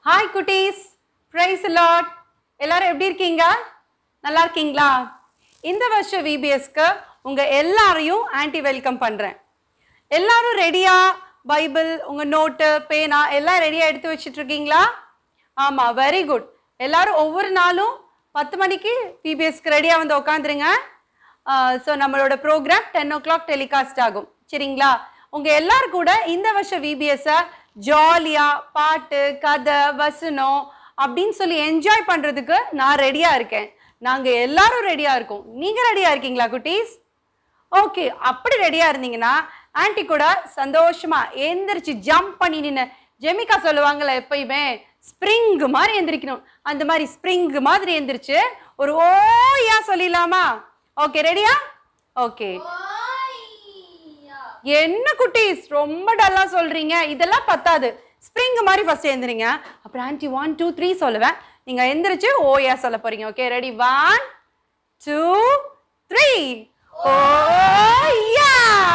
Hi குட்டீஸ் price lot எல்லாரும் எப்படி இருக்கீங்க நல்லா இருக்கீங்களா இந்த வருஷம் விபிஎஸ்க்கு உங்க எல்லாரையும் ஆன்டி வெல்கம் பண்றேன் எல்லாரும் ரெடியா பைபிள் உங்க நோட்டு பேனா எல்லாம் ரெடியா எடுத்து வச்சிட்டு இருக்கீங்களா ஆமா வெரி குட் எல்லாரும் ஒவ்வொரு நாளும் பத்து மணிக்கு பிபிஎஸ்க்கு ரெடியா வந்து உட்காந்துருங்க ஸோ நம்மளோட program ten o'clock telecast ஆகும் சரிங்களா உங்க எல்லாரும் கூட இந்த வருஷம் விபிஎஸ்ஸை ஜாலியா பாட்டு கதை வசனம் அப்படின்னு சொல்லி என்ஜாய் பண்றதுக்கு நான் ரெடியா இருக்கேன் நாங்க எல்லாரும் ரெடியா இருக்கோம் நீங்க ரெடியா இருக்கீங்களா குட்டீஸ் ஓகே அப்படி ரெடியா இருந்தீங்கன்னா ஆன்ட்டி கூட சந்தோஷமா எந்திரிச்சு ஜம்ப் பண்ணி நின்று ஜெமிகா சொல்லுவாங்கல்ல எப்பயுமே ஸ்ப்ரிங் மாதிரி எந்திரிக்கணும் அந்த மாதிரி ஸ்ப்ரிங் மாதிரி எந்திரிச்சு ஒரு ஓயா சொல்லிடலாமா ஓகே ரெடியா ஓகே என்ன குட்டீஸ் ரொம்ப டல்லா சொல்றீங்க இதெல்லாம் பத்தாது ஸ்ப்ரிங் மாதிரி ஃபர்ஸ்ட் எந்திரிங்க அப்புறம் ஆன்ட்டி ஒன் டூ த்ரீ சொல்லுவேன் நீங்க எந்திரிச்சு ஓயா சொல்ல போறீங்க okay ready one two three ஓயா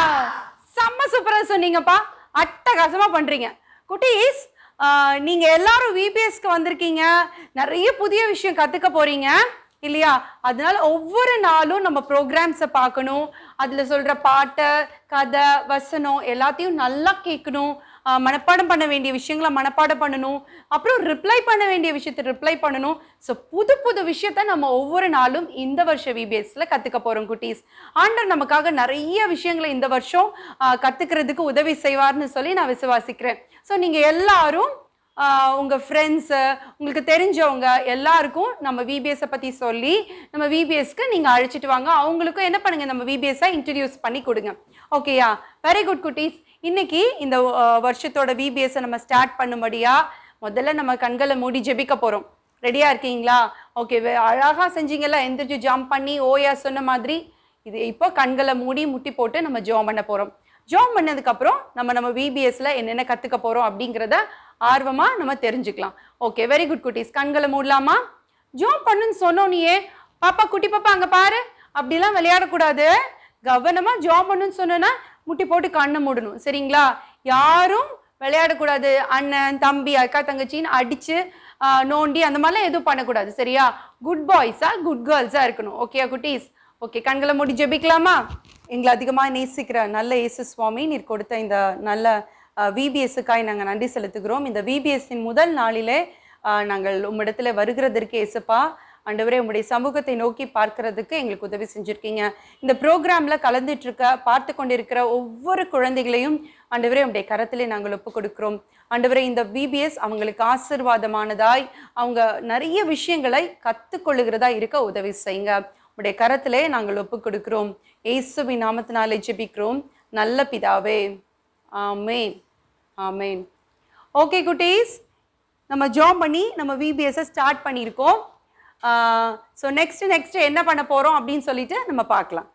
செம்ம சூப்பரா சொன்னீங்கப்பா அட்டகாசமா பண்றீங்க குட்டீஸ் ஆஹ், நீங்க எல்லாரும் விபிஎஸ்க்கு வந்திருக்கீங்க நிறைய புதிய விஷயம் கத்துக்க போறீங்க இல்லையா அதனால ஒவ்வொரு நாளும் நம்ம ப்ரோக்ராம்ஸை பார்க்கணும் அதுல சொல்ற பாட்டு கதை வசனம் எல்லாத்தையும் நல்லா கேட்கணும் ஆஹ், மனப்பாடம் பண்ண வேண்டிய விஷயங்களை மனப்பாடம் பண்ணணும் அப்புறம் ரிப்ளை பண்ண வேண்டிய விஷயத்தை ரிப்ளை பண்ணணும் ஸோ புது புது விஷயத்த நம்ம ஒவ்வொரு நாளும் இந்த வருஷம் விபிஎஸ்ல கத்துக்க போறோம் குட்டீஸ் ஆண்டவர் நமக்காக நிறைய விஷயங்களை இந்த வருஷம் ஆஹ், கத்துக்கிறதுக்கு உதவி செய்வார்னு சொல்லி நான் விசுவாசிக்கிறேன் ஸோ நீங்க எல்லாரும் ஆஹ், உங்க ஃப்ரெண்ட்ஸு உங்களுக்கு தெரிஞ்சவங்க எல்லாருக்கும் நம்ம விபிஎஸ்ஸை பத்தி சொல்லி நம்ம விபிஎஸ்க்கு நீங்க அழைச்சிட்டு வாங்க அவங்களுக்கும் என்ன பண்ணுங்க நம்ம விபிஎஸ்ஸை இன்ட்ரடியூஸ் பண்ணி கொடுங்க ஓகேயா வெரி குட் குட்டீஸ் இன்னைக்கு இந்த ஆஹ், வருஷத்தோட விபிஎஸ்ஸை நம்ம ஸ்டார்ட் பண்ணும்படியா முதல்ல நம்ம கண்களை மூடி ஜெபிக்க போறோம் ரெடியா இருக்கீங்களா ஓகே அழகா செஞ்சீங்கல்ல எந்திரிச்சு ஜம்ப் பண்ணி ஓயா சொன்ன மாதிரி இது இப்போ கண்களை மூடி முட்டி போட்டு நம்ம ஜோம் பண்ண போறோம் ஜோம் பண்ணதுக்கு அப்புறம் நம்ம நம்ம விபிஎஸ்ல என்னென்ன கத்துக்க போறோம் அப்படிங்கிறத ஆர்வமா நம்ம தெரிஞ்சுக்கலாம் ஓகே வெரி குட் குட்டீஸ் கண்களை மூடலாமா ஜோம் பண்ணுன்னு சொன்னோனியே பாப்பா குட்டி பாப்பா அங்க பாரு அப்படிலாம் விளையாடக்கூடாது கவனமா ஜோம் பண்ணுன்னு சொன்னோன்னா முட்டி போட்டு கண்ணை மூடணும் சரிங்களா யாரும் விளையாடக்கூடாது அண்ணன் தம்பி அக்கா தங்கச்சின்னு அடிச்சு ஆஹ், நோண்டி அந்த மாதிரிலாம் எதுவும் பண்ணக்கூடாது சரியா குட் பாய்ஸா குட் கேர்ள்ஸா இருக்கணும் ஓகேயா குட்டீஸ் ஓகே கண்களை மூடி ஜெபிக்கலாமா எங்களை அதிகமாக நேசிக்கிற நல்ல இயேசு சுவாமி நீர் கொடுத்த இந்த நல்ல விபிஎஸ்ஸுக்காய் நாங்கள் நன்றி செலுத்துகிறோம் இந்த விபிஎஸ்ஸின் முதல் நாளிலே ஆஹ், நாங்கள் உம்மிடத்துல வருகிறதற்கு இயேசுப்பா ஆண்டவரே உங்களுடைய சமூகத்தை நோக்கி பார்க்கிறதுக்கு எங்களுக்கு உதவி செஞ்சிருக்கீங்க இந்த ப்ரோக்ராம்ல கலந்துட்டு இருக்க பார்த்து கொண்டிருக்கிற ஒவ்வொரு குழந்தைகளையும் ஆண்டவரே உங்களுடைய கரத்திலே நாங்கள் ஒப்பு கொடுக்கிறோம் ஆண்டவரே இந்த பிபிஎஸ் அவங்களுக்கு ஆசிர்வாதமானதாய் அவங்க நிறைய விஷயங்களை கத்துக்கொள்ளுகிறதா இருக்க உதவி செய்யுங்க உடைய கரத்திலே நாங்கள் ஒப்பு கொடுக்கிறோம் இயேசுவின் நாமத்தினாலே ஜெபிக்கிறோம் நல்ல பிதாவே ஆமென் ஆமென் ஓகே குட்டீஸ் நம்ம ஜாம் பண்ணி நம்ம விபிஎஸ்ஸை ஸ்டார்ட் பண்ணியிருக்கோம் ஸோ நெக்ஸ்ட் நெக்ஸ்ட் என்ன பண்ண போகிறோம் அப்படின்னு சொல்லிட்டு நம்ம பார்க்கலாம்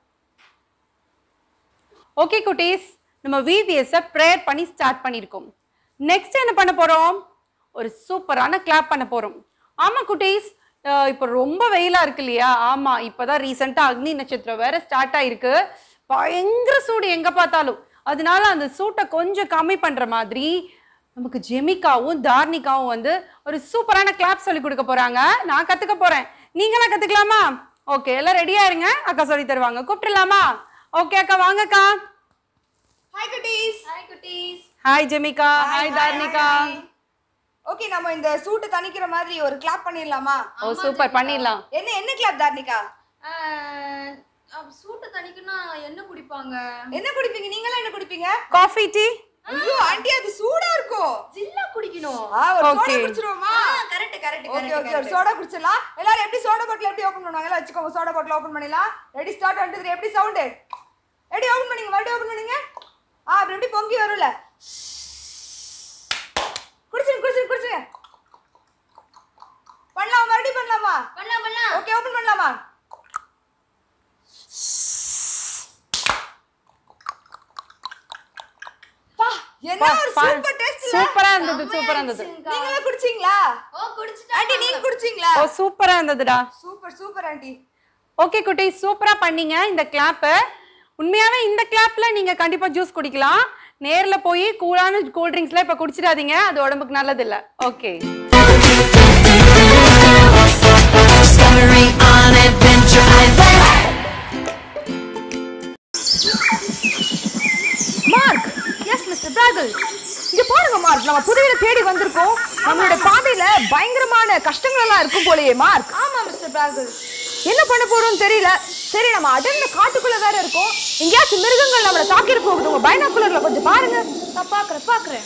ஓகே குட்டீஸ் நம்ம விபிஎஸ்ஸை ப்ரேயர் பண்ணி ஸ்டார்ட் பண்ணியிருக்கோம் நெக்ஸ்ட் என்ன பண்ண போகிறோம் ஒரு சூப்பரான கிளாப் பண்ண போகிறோம் ஆமாம் குட்டீஸ் இப்போ ரொம்ப வெயிலாக இருக்கு இல்லையா ஆமாம் இப்போ தான் ரீசெண்டாக அக்னி நட்சத்திரம் வேற ஸ்டார்ட் ஆயிருக்கு பயங்கர சூடு எங்கே பார்த்தாலும் அதனால அந்த சூட்டை கொஞ்சம் கம்மி பண்ணுற மாதிரி நமக்கு ஜெமிகாவும் தார்னிகாவும் வந்து ஒரு சூப்பரான கிளாப் சொல்லி கொடுக்க போறாங்க நான் கத்துக்க போறேன் நீங்களாம் கத்துக்கலாமா ஓகே எல்லாம் ரெடியா இருங்க அக்கா சொல்லி தருவாங்க கூப்பிட்டுலாமா ஓகே அக்கா வாங்கக்கா ஹாய் குட்டீஸ் ஹாய் குட்டீஸ் hi Jemika hi Tharnika okay நம்ம இந்த சூட்டை தணிக்கிற மாதிரி ஒரு கிளாப் பண்ணிடலாமா ஓ சூப்பர் பண்ணிடலாம் என்ன என்ன கிளாப் தார்னிகா ஆஹ் அப்ப சூட்டை தணிக்குன்னா என்ன குடிப்பாங்க என்ன குடிப்பீங்க நீங்களாம் என்ன குடிப்பீங்க காஃபி டீ ஐயோ ஆண்டி அது சூடா இருக்கும் ஜில்லா குடிக்கணும் ஆ ஒரு சோடா Okay. குடிச்சிருவோமா கரெக்ட் கரெக்ட் ஓகே ஓகே ஒரு சோடா குடிச்சிடலாம் எல்லாரும் எப்படி சோடா பாட்டில் எப்படி ஓபன் பண்ணுவாங்க எல்லாம் வச்சுக்கோங்க சோடா பாட்டில் ஓபன் பண்ணிடலாம் ready start one two three எப்படி சவுண்டு எப்படி ஓபன் பண்ணீங்க மறுபடியும் ஓபன் பண்ணுங்க ஆ அப்புறம் எப்படி பொங்கி வரும்ல குடிச்சிருங்க குடிச்சிருங்க குடிச்சிருங்க பண்ணலாமா மறுபடியும் பண்ணலாமா பண்ணலாம் பண்ணலாம் ஓகே ஓபன் பண்ணலாமா பா, என்ன ஒரு சூப்பர் டேஸ்ட் சூப்பரா இருந்தது சூப்பரா இருந்தது நீங்களே குடிச்சீங்களா ஓ குடிச்சிட்டா ஆண்டி நீங்க குடிச்சீங்களா ஓ சூப்பரா இருந்ததுடா சூப்பர் சூப்பர் ஆண்டி ஓகே குட்டி சூப்பரா பண்ணீங்க இந்த கிளாப்பை உண்மையாவே இந்த கிளாப்ல நீங்க கண்டிப்பா ஜூஸ் குடிக்கலாம் நேர்ல போய் கூலான கூல் ட்ரிங்க்ஸ்லாம் இப்ப குடிச்சிடாதீங்க அது உடம்புக்கு நல்லது இல்ல okay Discovery on Adventure Island. Mark yes mister பிராகல் இங்க பாருங்க மார்க் நம்ம புதையலை தேடி வந்திருக்கோம் நம்மளோட பாதையில பயங்கரமான கஷ்டங்கள் எல்லாம் இருக்கும் போலயே மார்க் ஆமா மிஸ்டர் பிராகல் என்ன பண்ண போறோம்னு தெரியல சரி நம்ம அடர்ந்த காட்டுக்குள்ள வேற இருக்கோம் எங்கேயாச்சும் மிருகங்கள் நம்மள தாக்கிட போகுது உங்க பைனாக்குலர்ல கொஞ்சம் பாருங்க நான் பாக்குறேன் பாக்குறேன்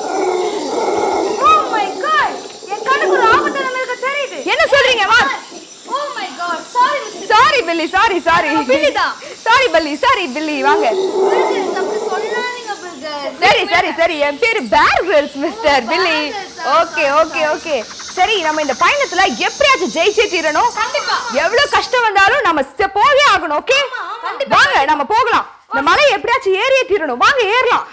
ஓ மை காட் என் கண்ணுக்கு ஒரு ஆபத்தான மிருகம் தெரியுது என்ன சொல்றீங்க Mark oh my god sorry mister sorry Billy sorry sorry Billy தான். சாரி பில்லி சாரி பில்லி வாங்க பில்கர்ஸ் அப்படி சொல்லாதீங்க பில்கர்ஸ் சரி சரி சரி என் பேரு Bear Grylls mister oh, Billy Bear Grylls. ஆ, ஓகே sorry, ஓகே ஓகே சரி நம்ம இந்த பயணத்துல எப்படியாச்சும் ஜெயிச்சே தீரணும் கண்டிப்பா. எவ்வளவு கஷ்டம் வந்தாலும் நம்ம செ- போயே ஆகணும் ஓகே வாங்க நம்ம போகலாம் இந்த மலை எப்படியாச்சும் ஏறியே தீரணும் வாங்க ஏறலாம்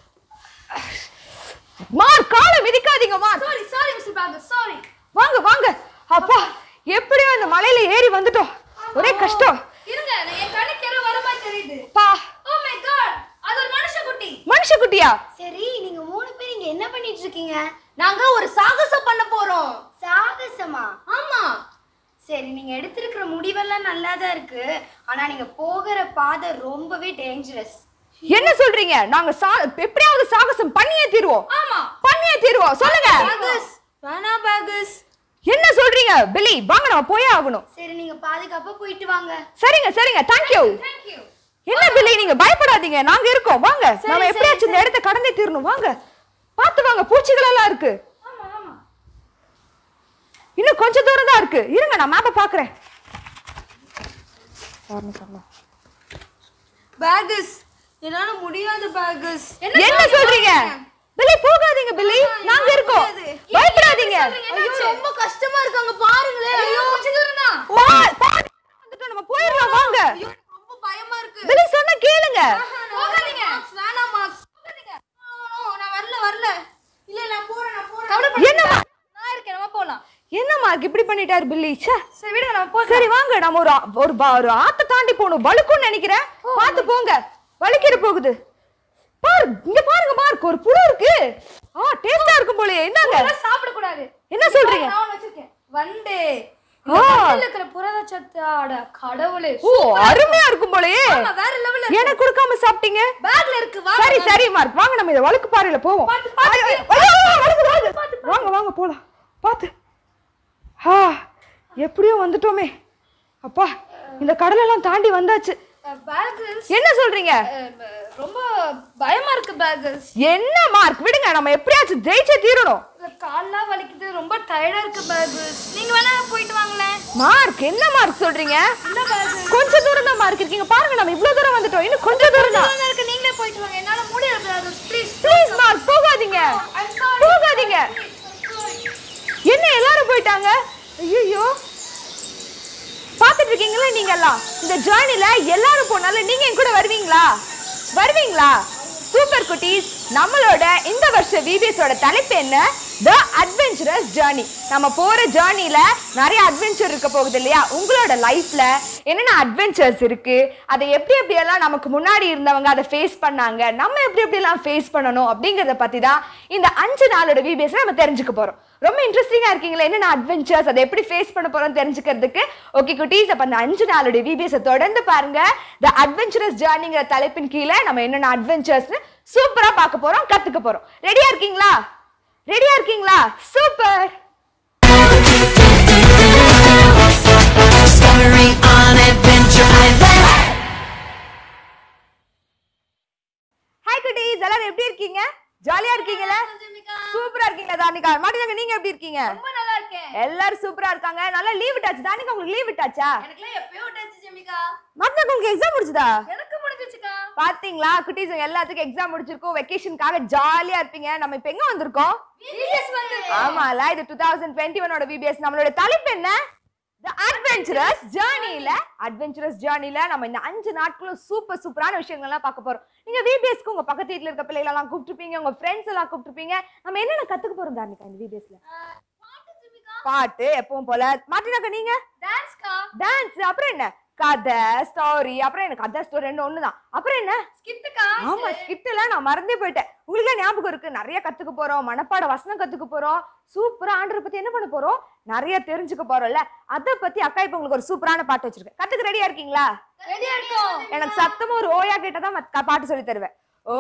மார் காலை மிதிக்காதீங்க மார் சாரி சாரி மிஸ்டர் பிராகல் சாரி வாங்க வாங்க அப்பா எப்படியோ இந்த மலையில ஏறி வந்துட்டோம் ஒரே கஷ்டம் இருங்க நான் என் கண்ணுக்கு யாரோ வர மாதிரி தெரியுது பா ஓ மை காட் அது ஒரு மனுஷ குட்டி மனுஷ குட்டியா சரி நீங்க மூணு பேர் இங்க என்ன பண்ணிட்டு இருக்கீங்க நாங்க ஒரு சாகசம் பண்ண போறோம் சாகசமா ஆமா சரி நீங்க எடுத்திருக்கிற முடிவெல்லாம் நல்லா தான் இருக்கு ஆனா நீங்க போகிற பாதை ரொம்பவே டேஞ்சரஸ் என்ன சொல்றீங்க நாங்க சா- எப்படியாவது சாகசம் பண்ணியே தீருவோம் ஆமா பண்ணியே தீருவோம் சொல்லுங்க பேகஸ் வேணா பேகஸ் என்ன சொல்றீங்க பில்லி வாங்க நம்ம போயே ஆகணும் சரி நீங்க பாதுகாப்பா போயிட்டு வாங்க சரிங்க சரிங்க தேங்க்யூ தேங்க் யூ என்ன பில்லி நீங்க பயப்படாதீங்க நாங்க இருக்கோம் வாங்க நம்ம சரி, எப்படியாச்சும் இந்த இடத்த கடந்தே தீரணும் வாங்க பார்த்து வாங்க பூச்சிகள் எல்லாம் இருக்கு ஆமா ஆமா இன்னும் கொஞ்ச தூரம் தான் இருக்கு இருங்க நான் மேப்பை பாக்குறேன் பேகஸ் என்னால முடியாது பேகஸ் என்ன சொல்றீங்க பில்லி போகாதீங்க பில்லி நாங்க இருக்கோம் பயப்படாதீங்க ரொம்ப கஷ்டமா இருக்காங்க பாருங்களேன் ஐயோ கொஞ்ச தூரம் தான் பா- பாதி வந்துட்டோம், நம்ம போயிடலாம் வாங்க ஐயோ எனக்கு ரொம்ப பயமா இருக்கு பில்லி சொன்ன கேளுங்க போகாதீங்க வேணாம் மார்க்ஸ் போகாதீங்க No, no, no, நான் வரல வரல இல்ல நான் போறேன் நான் போறேன் என்ன நான் இருக்கேன் நம்ம போலாம் என்ன மார்க் இப்படி பண்ணிட்டாரு பில்லி ச்சே சரி விடுங்க நம்ம போ சரி வாங்க நம்ம ஒரு ஆ- ஒரு பா- ஒரு ஆத்த தாண்டி போகணும் வழுக்கும்னு நினைக்கிறேன் பார்த்து போங்க வலிக்கிற போகுது பாரு இங்க பாருங்க மார்க் ஒரு புழு இருக்கு ஆ டேஸ்டா இருக்கும் போலயே என்னங்க சாப்பிட கூடாது என்ன சொல்றீங்க நான் ஒண்ணு வச்சிருக்கேன் வண்டு ஆ. இந்த இருக்கிற புரத சத்தாட கடவுளே ஓ அருமையா இருக்கும் போலயே ஆமா, வேற லெவல்ல எனக்கு கொடுக்காம சாப்பிட்டீங்க பேக்ல இருக்கு வா சரி சரி மார்க் வாங்க நம்ம இந்த வழுக்கு பாறையில போவோம் பாத்து, பாத்து. ஐயோ, ஐயோ, ஐயோ, வழுக்கு, வழுக்கு. வாங்க வாங்க போலாம் பாத்து ஆ எப்படியோ வந்துட்டோமே அப்பா இந்த கடலெல்லாம் தாண்டி வந்தாச்சு பேகஸ் என்ன சொல்றீங்க ரொம்ப பயமா இருக்கு பேகஸ் என்ன மார்க் விடுங்க நம்ம எப்படியாச்சும் ஜெயிச்சே தீரணும் கால்லாம் வலிக்குது ரொம்ப டயர்டா இருக்கு பேகஸ் நீங்க வேணா போயிட்டு வாங்களேன் மார்க் என்ன மார்க் சொல்றீங்க இல்ல பேகஸ் கொஞ்ச தூரம் தான் மார்க் இருக்கீங்க பாருங்க நம்ம இவ்வளவு தூரம் வந்துட்டோம் இன்னும் கொஞ்ச தூரம் தான் இருக்கு நீங்களே போயிட்டு வாங்க என்னால முடியல பேகஸ் ப்ளீஸ் ப்ளீஸ் மார்க் போகாதீங்க ஐம் சாரி போகாதீங்க என்ன எல்லாரும் போயிட்டாங்க ஐயோ பாத்துட்டு இருக்கீங்களா நீங்க எல்லாம் இந்த ஜேர்னில எல்லாரும் போனாலும் நீங்க என் கூட வருவீங்களா வருவீங்களா சூப்பர் குட்டீஸ் நம்மளோட இந்த வருஷ விபிஎஸோட தலைப்பு என்ன த அட்வென்ச்சரஸ் ஜேர்னி நம்ம போற ஜேர்னில நிறைய அட்வென்ச்சர் இருக்க போகுது இல்லையா உங்களோட லைஃப்ல என்னென்ன அட்வென்ச்சர்ஸ் இருக்கு அதை எப்படி எப்படியெல்லாம் நமக்கு முன்னாடி இருந்தவங்க அதை ஃபேஸ் பண்ணாங்க நம்ம எப்படி எப்படியெல்லாம் ஃபேஸ் பண்ணணும் அப்படிங்கிறத பத்தி தான் இந்த அஞ்சு நாளோட விபிஎஸ் நம்ம தெரிஞ்சுக்க போறோம் ரொம்ப இன்ட்ரெஸ்டிங்கா இருக்கீங்களா என்னென்ன அட்வென்ச்சர்ஸ் அதை எப்படி ஃபேஸ் பண்ண போறோம் தெரிஞ்சுக்கிறதுக்கு ஓகே குட்டீஸ் அப்ப அந்த அஞ்சு நாளோட விபிஎஸ் தொடர்ந்து பாருங்க த அட்வென்ச்சரஸ் ஜேர்னிங்கிற தலைப்பின் கீழே நம்ம என்னென்ன அட்வென்ச்சர்ஸ்னு சூப்பரா பார்க்க போறோம் கத்துக்க போறோம் ரெடியா இருக்கீங்களா ரெடியா இருக்கீங்களா super Discovery on Adventure Island. Hi குட்டீஸ் எல்லாரும் எப்படி இருக்கீங்க ஜாலியா இருக்கீங்களா சூப்பரா இருக்கீங்களா தானிகா மாட்டினாங்க நீங்க எப்படி இருக்கீங்க ரொம்ப நல்லா இருக்கேன் எல்லாரும் சூப்பரா இருக்காங்க நல்லா லீவ் விட்டாச்சு தானிகா உங்களுக்கு லீவ் விட்டாச்சா எனக்குலாம் எப்பயோ விட்டாச்சு ஜெமிகா மாட்டினாங்க உங்களுக்கு எக்ஸாம் முடிச்சுதா எனக்கு முடிஞ்சிச்சுக்கா பாத்தீங்களா குட்டீஸ் எல்லாத்துக்கும் எக்ஸாம் முடிச்சிருக்கோம் வெக்கேஷனுக்காக ஜாலியா இருப்பீங்க நம்ம இப்ப எங்க வந்திருக்கோம் விபிஎஸ் வந்து ஆமால இது டூ தௌசண்ட் டுவெண்ட்டி ஒனோட விபிஎஸ் நம்மளோட தலைப்பு என்ன த அட்வென்ச்சரஸ் ஜேர்னில அட்வென்ச்சரஸ் ஜேர்னில நம்ம இந்த அஞ்சு நாட்களும் சூப்பர் சூப்பரான விஷயங்கள்லாம் பார்க்க போறோம் நீங்க விபிஎஸ்க்கு உங்க பக்கத்து வீட்ல இருக்க பிள்ளைகள் எல்லாம் கூப்பிட்டுருப்பீங்க உங்க ஃப்ரெண்ட்ஸ் எல்லாம் கூப்பிட்டுருப்பீங்க நம்ம என்னென்ன கத்துக்க போறோம் தானிகா இந்த விபிஎஸ்ல பாட்டு எப்பவும் போல மாட்டினாக்க நீங்க டான்ஸ்கா டான்ஸ் அப்புறம் என்ன கதை ஸ்டோரி அப்புறம் எனக்கு கதை ஸ்டோரி ரெண்டு ஒண்ணுதான் அப்புறம் என்ன ஸ்கிட்டுக்கா ஆமா ஸ்கிட் எல்லாம் நான் மறந்தே போயிட்டேன் உங்களுக்கு ஞாபகம் இருக்கு நிறைய கத்துக்க போறோம் மனப்பாட வசனம் கத்துக்க போறோம் சூப்பரா ஆண்டரை பத்தி என்ன பண்ண போறோம் நிறைய தெரிஞ்சுக்க போறோம்ல அத பத்தி அக்கா இப்ப உங்களுக்கு ஒரு சூப்பரான பாட்டு வச்சிருக்கேன் கத்துக்க ரெடியா இருக்கீங்களா ரெடியா இருக்கோம் எனக்கு சத்தமா ஒரு ஓயா கேட்டதான் மத்த பாட்டு சொல்லி தருவேன் ஓ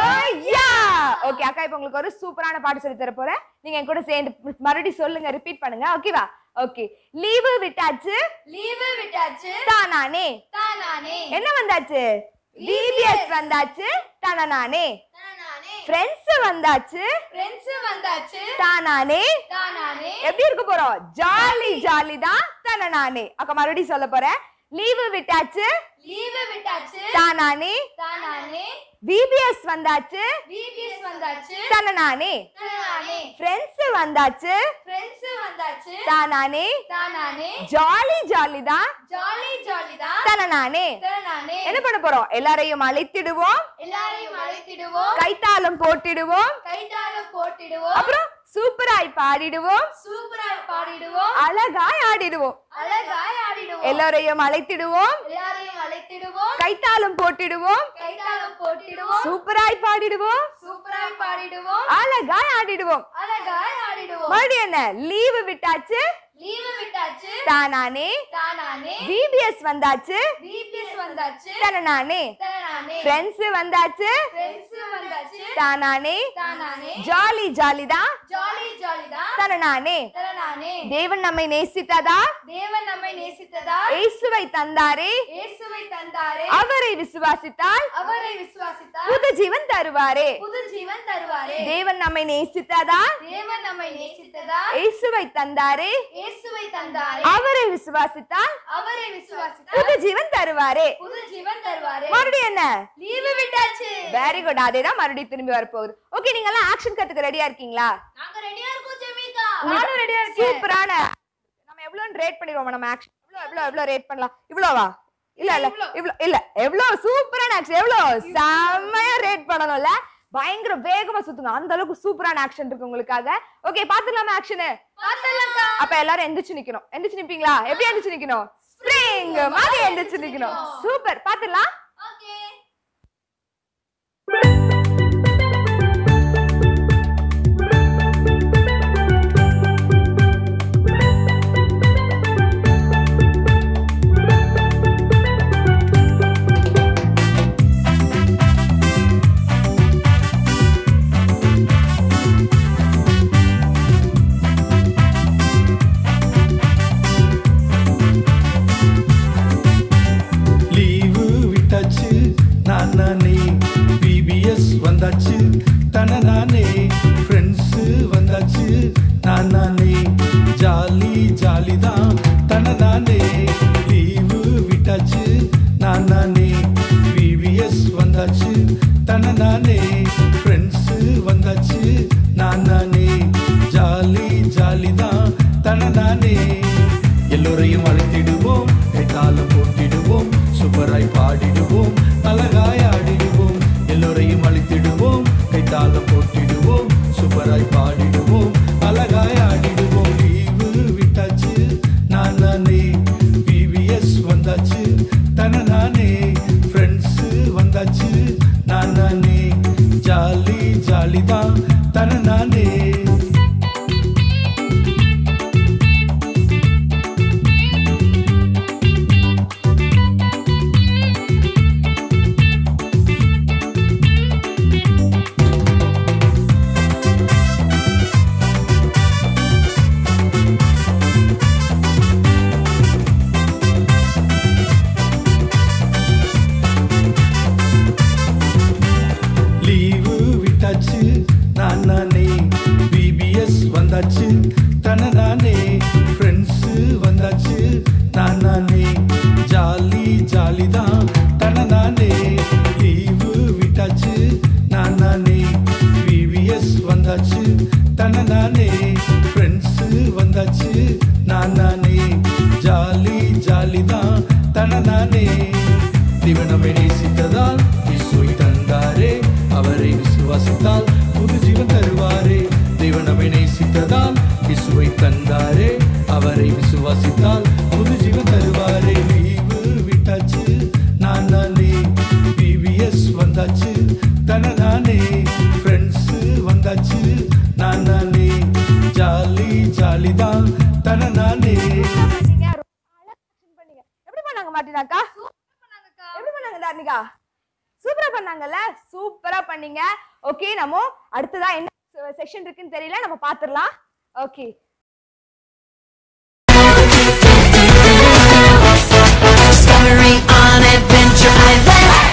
யா ஓகே அக்கா இப்ப உங்களுக்கு ஒரு சூப்பரான பாட்டு சொல்லி தர போறேன் நீங்க என் கூட சேர்ந்து மறுபடியும் சொல்லுங்க ரிப்பீட் பண்ணுங்க ஓகேவா ஓகே லீவு விட்டாச்சு லீவு விட்டாச்சு தானானே தானானே என்ன வந்தாச்சு பிபிஎஸ் வந்தாச்சு தானானே தானானே ஃப்ரெண்ட்ஸ் வந்தாச்சு ஃப்ரெண்ட்ஸ் வந்தாச்சு தானானே தானானே எப்படி இருக்க போறோம் ஜாலி ஜாலி தான் தானானே அக்கா மறுபடியும் சொல்ல போறேன் லீவு விட்டாச்சு லீவு விட்டாச்சு தானானே தானானே பிபிஎஸ் வந்தாச்சு பிபிஎஸ் வந்தாச்சு தானானே தானானே ஃப்ரெண்ட்ஸ் வந்தாச்சு ஃப்ரெண்ட்ஸ் வந்தாச்சு தானானே தானானே ஜாலி ஜாலி தான் ஜாலி ஜாலி தான் தானானே தானானே என்ன பண்ண போறோம் எல்லாரையும் அழைத்திடுவோம் எல்லாரையும் அழைத்திடுவோம் கைத்தாளம் போட்டிடுவோம் கைதாளம் போட்டிடுவோம் அப்புறம் சூப்பராய் பாடிடுவோம் சூப்பரா பாடிடுவோம் அழகாய் ஆடிடுவோம் அழகாய் ஆடிடுவோம் எல்லாரையும் அழைத்திடுவோம் எல்லாரையும் அழைத்திடுவோம் கைத்தாளம் போட்டிடுவோம் கைதாளம் போட்டிடுவோம் சூப்பராய் பாடிடுவோம் சூப்பராய் பாடிடுவோம் அழகாய் ஆடிடுவோம் அழகாய் ஆடிடுவோம் மறுபடியும் என்ன லீவு விட்டாச்சு லீவு விட்டாச்சு தானானே தானானே பிபிஎஸ் வந்தாச்சு பிபிஎஸ் வந்தாச்சு தானானே தானானே ஃப்ரெண்ட்ஸ் வந்தாச்சு ஃப்ரெண்ட்ஸ் வந்தாச்சு தானானே தானானே ஜாலி ஜாலி தான் ஜாலி ஜாலி தான் தானானே தானானே தேவன் நம்மை நேசித்ததா தேவன் நம்மை நேசித்ததா இயேசுவை தந்தாரே இயேசுவை தந்தாரே அவரை விசுவாசித்தால் அவரை விசுவாசித்தால் புது ஜீவன் தருவாரே புது ஜீவன் தருவாரே தேவன் நம்மை நேசித்ததா தேவன் நம்மை நேசித்ததா இயேசுவை தந்தாரே இயேசுவை தந்தாரே அவரை விசுவாசித்தால் அவரை விசுவாசித்தால் புது ஜீவன் தருவாரே புது ஜீவன் தருவாரே மறுபடியும் என்ன லீவு விட்டாச்சு வெரி குட் அதேதான் மறுபடியும் திரும்பி வரப்போகுது ஓகே நீங்க எல்லாம் ஆக்ஷன் கத்துக்க ரெடியா இருக்கீங்களா நாங்க ரெடியா இருக்கோம் ஜெமிகா நானும் ரெடியா இருக்கேன் சூப்பரான நம்ம எவ்வளவு ரேட் பண்ணிடுவோம் நம்ம ஆக்ஷன் எவ்வளவு எவ்வளவு எவ்வளவு ரேட் பண்ணலாம் இவ்வளோவா இல்ல இல்ல இவ்வளவு இல்ல எவ்வளவு சூப்பரான ஆக்ஷன் எவ்வளவு செம்மையா ரேட் பண்ணணும்ல பயங்கர வேகமா சுத்துங்க அந்த அளவுக்கு சூப்பரான ஆக்ஷன் இருக்கு உங்களுக்காக ஓகே பாத்துடலாமா ஆக்ஷனு பாத்தலக்கா அப்ப எல்லாரும் எந்திரிச்சு நிக்கணும் எந்திரிச்சு நிப்பீங்களா எப்படி எந்திரிச்சு நிக்கணும் ஸ்ப்ரிங் மாதிரி எந்திரிச்சு நிக்கணும் சூப்பர் பாத்துடலாம் ஓகே லீவு விட்டாச்சு நான் நானே பிபிஎஸ் வந்தாச்சு தன நானே ஃப்ரெண்ட்ஸு வந்தாச்சு நான் நானே ஜாலி ஜாலி தான் தன நானே லீவு விட்டாச்சு நான் நானே பிபிஎஸ் வந்தாச்சு தன நானே ஃப்ரெண்ட்ஸு வந்தாச்சு நான் நானே ஜாலி ஜாலி தான் தன நானே எல்லோரையும் அழைத்திடுவோம் கைத்தாளம் போட்டிடுவோம் சூப்பராய் பாடிடுவோம் அழகாய் ஆடிடுவோம் எல்லோரையும் அழைத்திடுவோம் கைத்தாளம் போட்டிடுவோம் சூப்பராய் பாடிடுவோம் அழகாய் ஆடிடுவோம் லீவு விட்டாச்சு நான் நானே பிபிஎஸ் வந்தாச்சு தன நானே ஃப்ரெண்ட்ஸு வந்தாச்சு நான் நானே ஜாலி ஜாலி தான் தன நானே லீவு விட்டாச்சு நான் நானே பிபிஎஸ் வந்தாச்சு தன நானே ஃப்ரெண்ட்ஸு வந்தாச்சு நான் நானே ஜாலி ஜாலி தான் தன நானே லீவு விட்டாச்சு நான் நானே பிபிஎஸ் வந்தாச்சு தன நானே ஃப்ரெண்ட்ஸு வந்தாச்சு நான் நானே ஜாலி ஜாலி தான் தன நானே தேவன் நம்மை நேசித்ததால் இயேசுவை தந்தாரே அவரை விசுவாசித்தால் புது ஜீவன் தருவாரே தேவன் நம்மை நேசித்ததால் இயேசுவை தந்தாரே அவரை விசுவாசித்தால் புது ஜீவன் தருவாரே லீவு நான் நானே பிபிஎஸ் வந்தாச்சு தனதானே ஃப்ரெண்ட்ஸ் வந்தாச்சு நான் நானே ஜாலி ஜாலி தான் தனதானே பண்ணீங்க ரொம்ப அழகா action பண்ணீங்க எப்படி பண்ணாங்க மார்டினாக்கா எப்படி பண்ணாங்க தார்னிகா சூப்பரா பண்ணாங்கல்ல சூப்பரா பண்ணீங்க ஓகே நம்ம அடுத்ததா என்ன செக்ஷன் இருக்குன்னு தெரியல நம்ம பாத்துடலாம் okay Discovery on Adventure Island.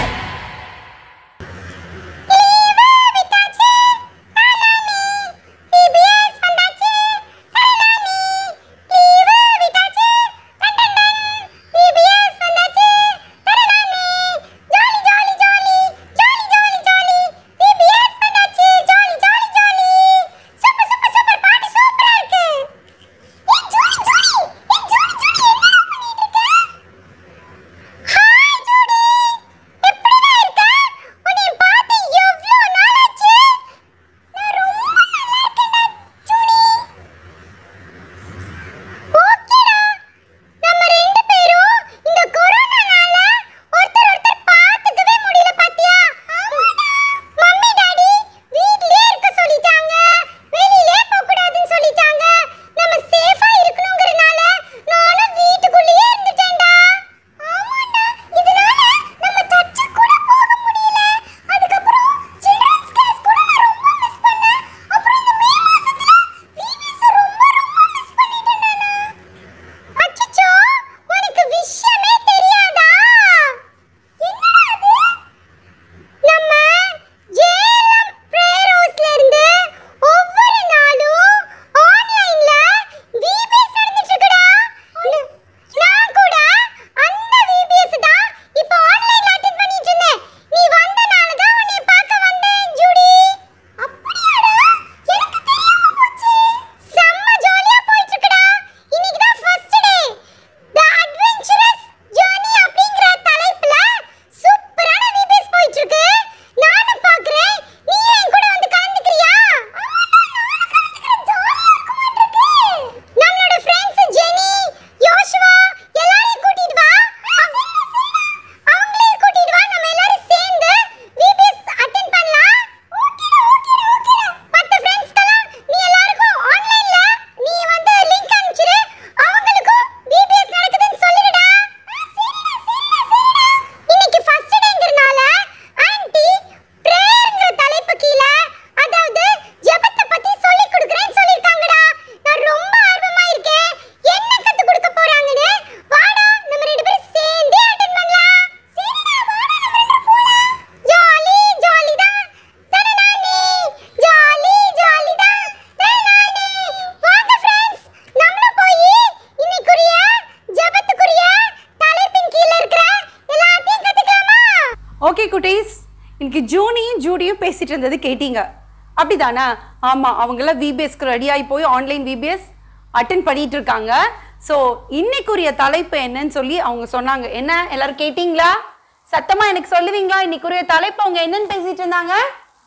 Okay குட்டீஸ் இன்னைக்கு ஜூனியும் ஜூடியும் பேசிட்டு இருந்தது கேட்டீங்க அப்படிதானே ஆமாம் அவங்களாம் விபிஎஸ்க்கு ரெடி ஆகி போய் ஆன்லைன் விபிஎஸ் அட்டென்ட் பண்ணிட்டு இருக்காங்க ஸோ இன்னைக்குரிய தலைப்பு என்னன்னு சொல்லி அவங்க சொன்னாங்க என்ன எல்லாரும் கேட்டீங்களா சத்தமா எனக்கு சொல்லுவீங்களா இன்னைக்குரிய தலைப்பு அவங்க என்னன்னு பேசிட்டு இருந்தாங்க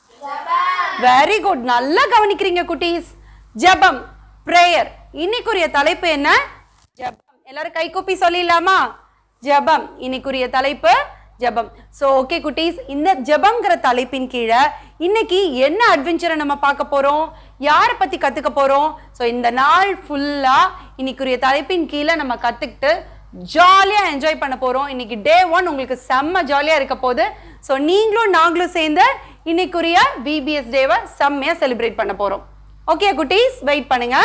வெரி குட் நல்லா கவனிக்கிறீங்க குட்டீஸ் ஜெபம் பிரேயர் இன்னைக்குரிய தலைப்பு என்ன ஜெபம் எல்லாரும் கை கூப்பி சொல்லிடலாமா ஜெபம் இன்னைக்குரிய தலைப்பு ஜெபம் ஸோ ஓகே குட்டீஸ் இந்த ஜெபம்ங்கிற தலைப்பின் கீழே இன்னைக்கு என்ன அட்வென்ச்சரை நம்ம பார்க்க போறோம் யாரை பத்தி கத்துக்க போறோம் ஸோ இந்த நாள் ஃபுல்லா இன்னைக்குரிய தலைப்பின் கீழே நம்ம கத்துக்கிட்டு ஜாலியா என்ஜாய் பண்ண போறோம் இன்னைக்கு டே ஒன் உங்களுக்கு செம்ம ஜாலியா இருக்க போகுது ஸோ நீங்களும் நாங்களும் சேர்ந்து இன்னைக்குரிய விபிஎஸ் டேவை செம்மையா செலிப்ரேட் பண்ண போறோம் ஓகே குட்டீஸ் வெயிட் பண்ணுங்க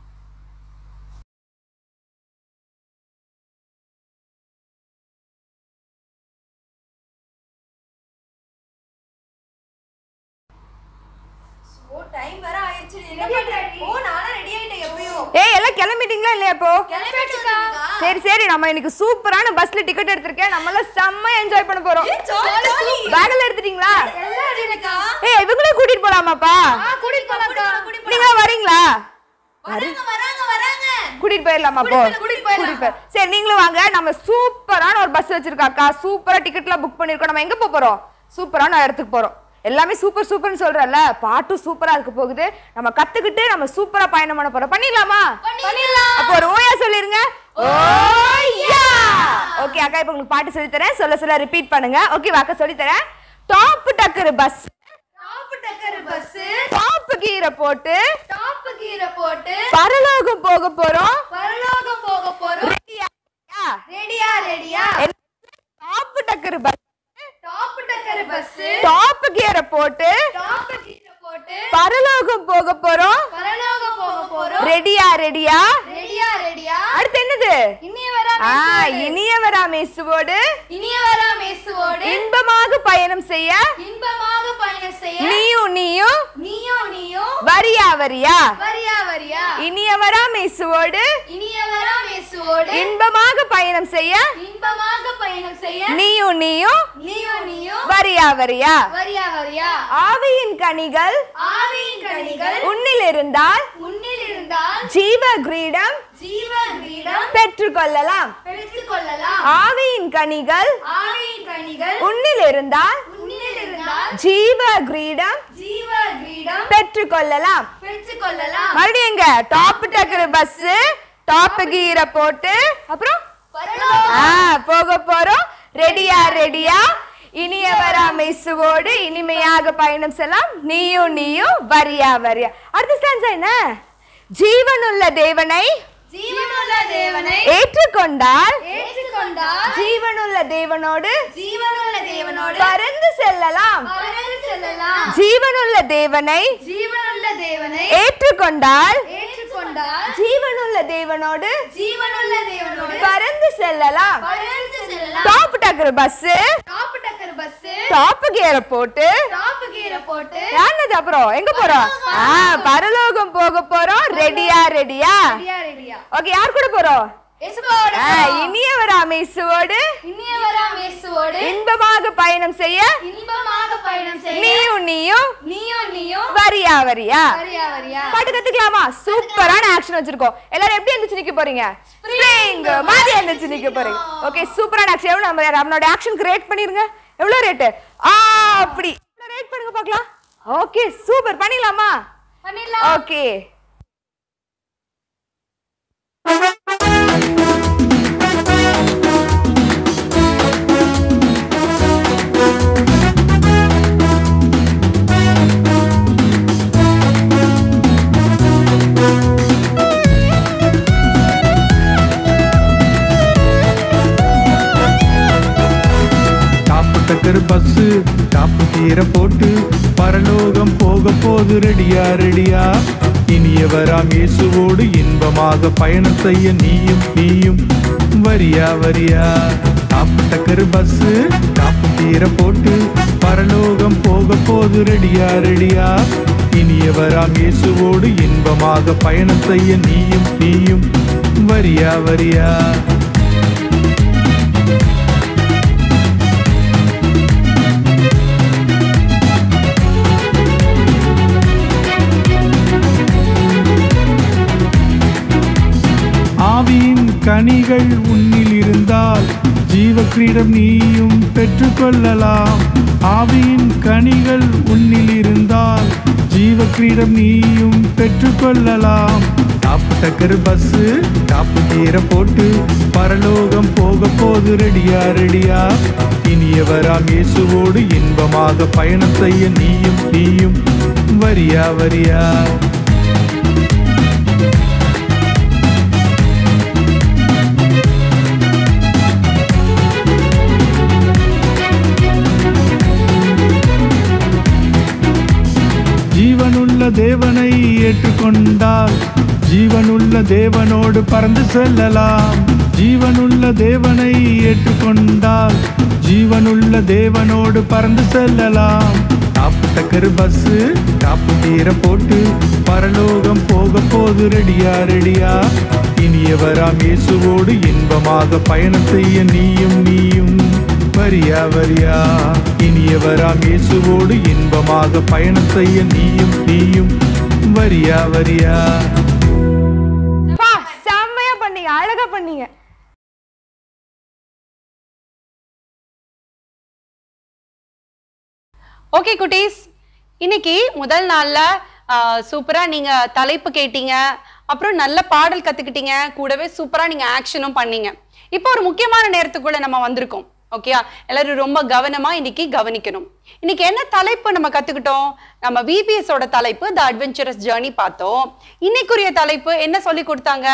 ஓ டைம் வேற ஆயிடுச்சு என்ன பண்ற ஓ நானும் ரெடி ஆயிட்டேன் எப்பயும் ஏய் எல்லாம் கிளம்பிட்டீங்களா இல்லையா இப்போ கிளம்பிட்டுக்கா சரி சரி நம்ம இன்னைக்கு சூப்பரான பஸ்ல டிக்கெட் எடுத்திருக்கேன் நம்மள செம்ம என்ஜாய் பண்ண போறோம் ஜாலி பேக்ல எடுத்துட்டீங்களா எல்லாம் ரெடி இருக்கா ஏய் இவங்களே கூட்டிட்டு போலாமாப்பா கூட்டிட்டு போலாம்க்கா கூட்டிட்டு நீங்க வரீங்களா வராங்க வராங்க வராங்க கூட்டிட்டு போயிடலாமா அப்போ கூட்டிட்டு போயிடலாம். போய் சரி நீங்களும் வாங்க நம்ம சூப்பரான ஒரு பஸ் வச்சிருக்காக்கா சூப்பரா டிக்கெட்லாம் புக் பண்ணிருக்கோம் நம்ம எங்க போக போறோம் சூப்பரான இடத்துக்கு போறோம் எல்லாமே சூப்பர் சூப்பர்னு சொல்றல பாட்டும் சூப்பரா இருக்க போகுது நம்ம கத்துக்கிட்டு நம்ம சூப்பரா பயணம் பண்ண போறோம் பண்ணிடலாமா பண்ணிடலாம் அப்போ ஒரு ஓயா சொல்லிருங்க ஓயா ஓகே அக்கா இப்போ உங்களுக்கு பாட்டு சொல்லி தரேன் சொல்ல சொல்ல ரிப்பீட் பண்ணுங்க ஓகே அக்கா சொல்லி தரேன் டாப் டக்கர் பஸ் டாப் டக்கர் பஸ் டாப் கீரை போட்டு டாப் கீரை போட்டு பரலோகம் போக போறோம் பரலோகம் போக போறோம் ரெடியா ரெடியா டாப் டக்கர் பஸ் டாப் டக்கர் பஸ் டாப் கீரை போட்டு டாப் கீரை போட்டு பரலோகம் போக போறோம் பரலோகம் போக போறோம் ரெடியா ரெடியா ரெடியா ரெடியா அடுத்து என்னது இனிய வரா ஆ இனியவரா மேசுவோடு இனிய வரா மேசுவோடு இன்பமாக பயணம் செய்ய இன்பமாக பயணம் செய்ய நீயும் நீயும் நீயோ நீயோ வரியா வரியா வரியா வரியா இனியவரா மேசுவோடு இனிய வரா மேசுவோடு இன்பமாக பயணம் செய்ய இன்பமாக பயணம் செய்ய நீயும் நீயும் நீயோ நீயோ வரியா வரியா வரியா வரியா ஆவியின் கனிகள் ஆவியின் கனிகள் உன்னில் இருந்தால் முன்னில் இருந்தால் ஜீவ கிரீடம் ஜீவ கிரீடம் பெற்றுக்கொள்ளலாம் பெற்றுக் கொள்ளலாம் ஆவியின் கனிகள் ஆவியின் கனிகள் உன்னில் இருந்தால் முன்னில் இருந்தால் ஜீவ கிரீடம் ஜீவ கிரீடம் பெற்றுக்கொள்ளலாம் பெற்றுக் கொள்ளலாம் மறுபடியும் எங்க டாப் டக்கர் பஸ் டாப் கீரை போட்டு அப்புறம் பரலோகம் ஆ போக போறோம் ரெடியா ரெடியா இனியவரா மெய்சுவோடு இனிமையாக பயணம் செல்லாம் நீயும் நீயும் வரியா வரியா அடுத்த ஸ்டான்ஸா என்ன ஜீவனுள்ள தேவனை ஜீவனுள்ள தேவனை ஏற்றுக்கொண்டால் ஏற்றுக்கொண்டால் ஜீவனுள்ள தேவனோடு ஜீவனுள்ள தேவனோடு பறந்து செல்லலாம் பறந்து செல்லலாம் ஜீவனுள்ள தேவனை ஜீவனுள்ள தேவனை ஏற்றுக்கொண்டால் ஏற்றுக்கொண்டால் ஜீவனுள்ள தேவனோடு ஜீவனுள்ள தேவனோடு பறந்து செல்லலாம் பறந்து செல்லலாம் டாப் டக்கர் பஸ் டாப் டக்கர் பஸ் டாப் கியரை போட்டு டாப் கீரை போட்டு யானது அப்புறம் எங்க போறோம் ஆ பரலோகம் போக போறோம் ரெடியா ரெடியா ரெடியா ரெடியா ஓகே யார் கூட போறோம் இயேசுவோடு ஆ, இனியவர் அமேசுவோடு இனியவரா இயேசுவோடு இன்பமாக பயணம் செய்ய இன்பமாக பயணம் செய்ய நீயும் நீயும் நீயோ நீயோ வரியா வரியா வரியா வரியா பாட்டு கத்துக்கலாமா சூப்பரான ஆக்ஷன் வச்சிருக்கோம் எல்லாரும் எப்படி எந்திரிச்சு நிக்க போறீங்க ஸ்ப்ரிங் மாதிரி எந்திரிச்சு நிக்க போறீங்க ஓகே சூப்பரான ஆக்ஷன் எவ்வளவு நம்ம நம்மளோட ஆக்ஷனுக்கு ரேட் பண்ணிருங்க எவ்வளவு ரேட் ஆ அப்படி ரேட் பண்ணுங்க பார்க்கலாம் ஓகே சூப்பர் பண்ணிடலாமா பண்ணிடலாம் ஓகே டாப்பு டக்கர் பஸ் டாப்பு கீரை போட்டு பரலோகம் போக போது ரெடியா ரெடியா இனியவராம் இயேசுவோடு இன்பமாக பயணம் செய்ய நீயும் நீயும் வரியா வரியா டாப்பு டக்கர் பஸ் டாப்பு கீரை போட்டு பரலோகம் போக போது ரெடியா ரெடியா இனியவராம் இயேசுவோடு இன்பமாக பயணம் செய்ய நீயும் நீயும் வரியா வரியா ஆவியின் கனிகள் உன்னில் இருந்தால் ஜீவ கிரீடம் நீயும் பெற்றுக்கொள்ளலாம் ஆவியின் கனிகள் உன்னில் இருந்தால் ஜீவ கிரீடம் நீயும் பெற்றுக்கொள்ளலாம் டாப்பு டக்கர் பஸ் டாப்பு கீரை போட்டு பரலோகம் போக போது ரெடியா ரெடியா இனியவராம் இயேசுவோடு இன்பமாக பயணம் செய்ய நீயும் நீயும் வரியா வரியா ஜீவனுள்ள தேவனை ஏற்றுக்கொண்டால் ஜீவனுள்ள தேவனோடு பறந்து செல்லலாம் ஜீவனுள்ள தேவனை ஏற்றுக்கொண்டால் ஜீவனுள்ள தேவனோடு பறந்து செல்லலாம் டாப்பு டக்கர் பஸ் டாப்பு கீரை போட்டு பரலோகம் போக போது ரெடியா ரெடியா இனியவராம் இயேசுவோடு இன்பமாக பயணம் செய்ய நீயும் நீயும் வரியா வரியா இனியவராம் இயேசுவோடு இன்பமாக பயணம் செய்ய நீயும் நீயும் வரியா வரியா பா செம்மையா பண்ணீங்க அழகா பண்ணீங்க ஓகே குட்டீஸ் இன்னைக்கு முதல் நாளில் சூப்பராக நீங்கள் தலைப்பு கேட்டீங்க அப்புறம் நல்ல பாடல் கத்துக்கிட்டீங்க கூடவே சூப்பரா நீங்க ஆக்ஷனும் பண்ணீங்க இப்போ ஒரு முக்கியமான நேரத்துக்குள்ள நம்ம வந்திருக்கோம் ஓகேயா எல்லாரும் ரொம்ப கவனமா இன்னைக்கு கவனிக்கணும் இன்னைக்கு என்ன தலைப்பு நம்ம கத்துக்கிட்டோம் நம்ம VBS ஓட தலைப்பு த அட்வென்ச்சரஸ் ஜேர்னி பார்த்தோம் இன்னைக்குரிய தலைப்பு என்ன சொல்லி கொடுத்தாங்க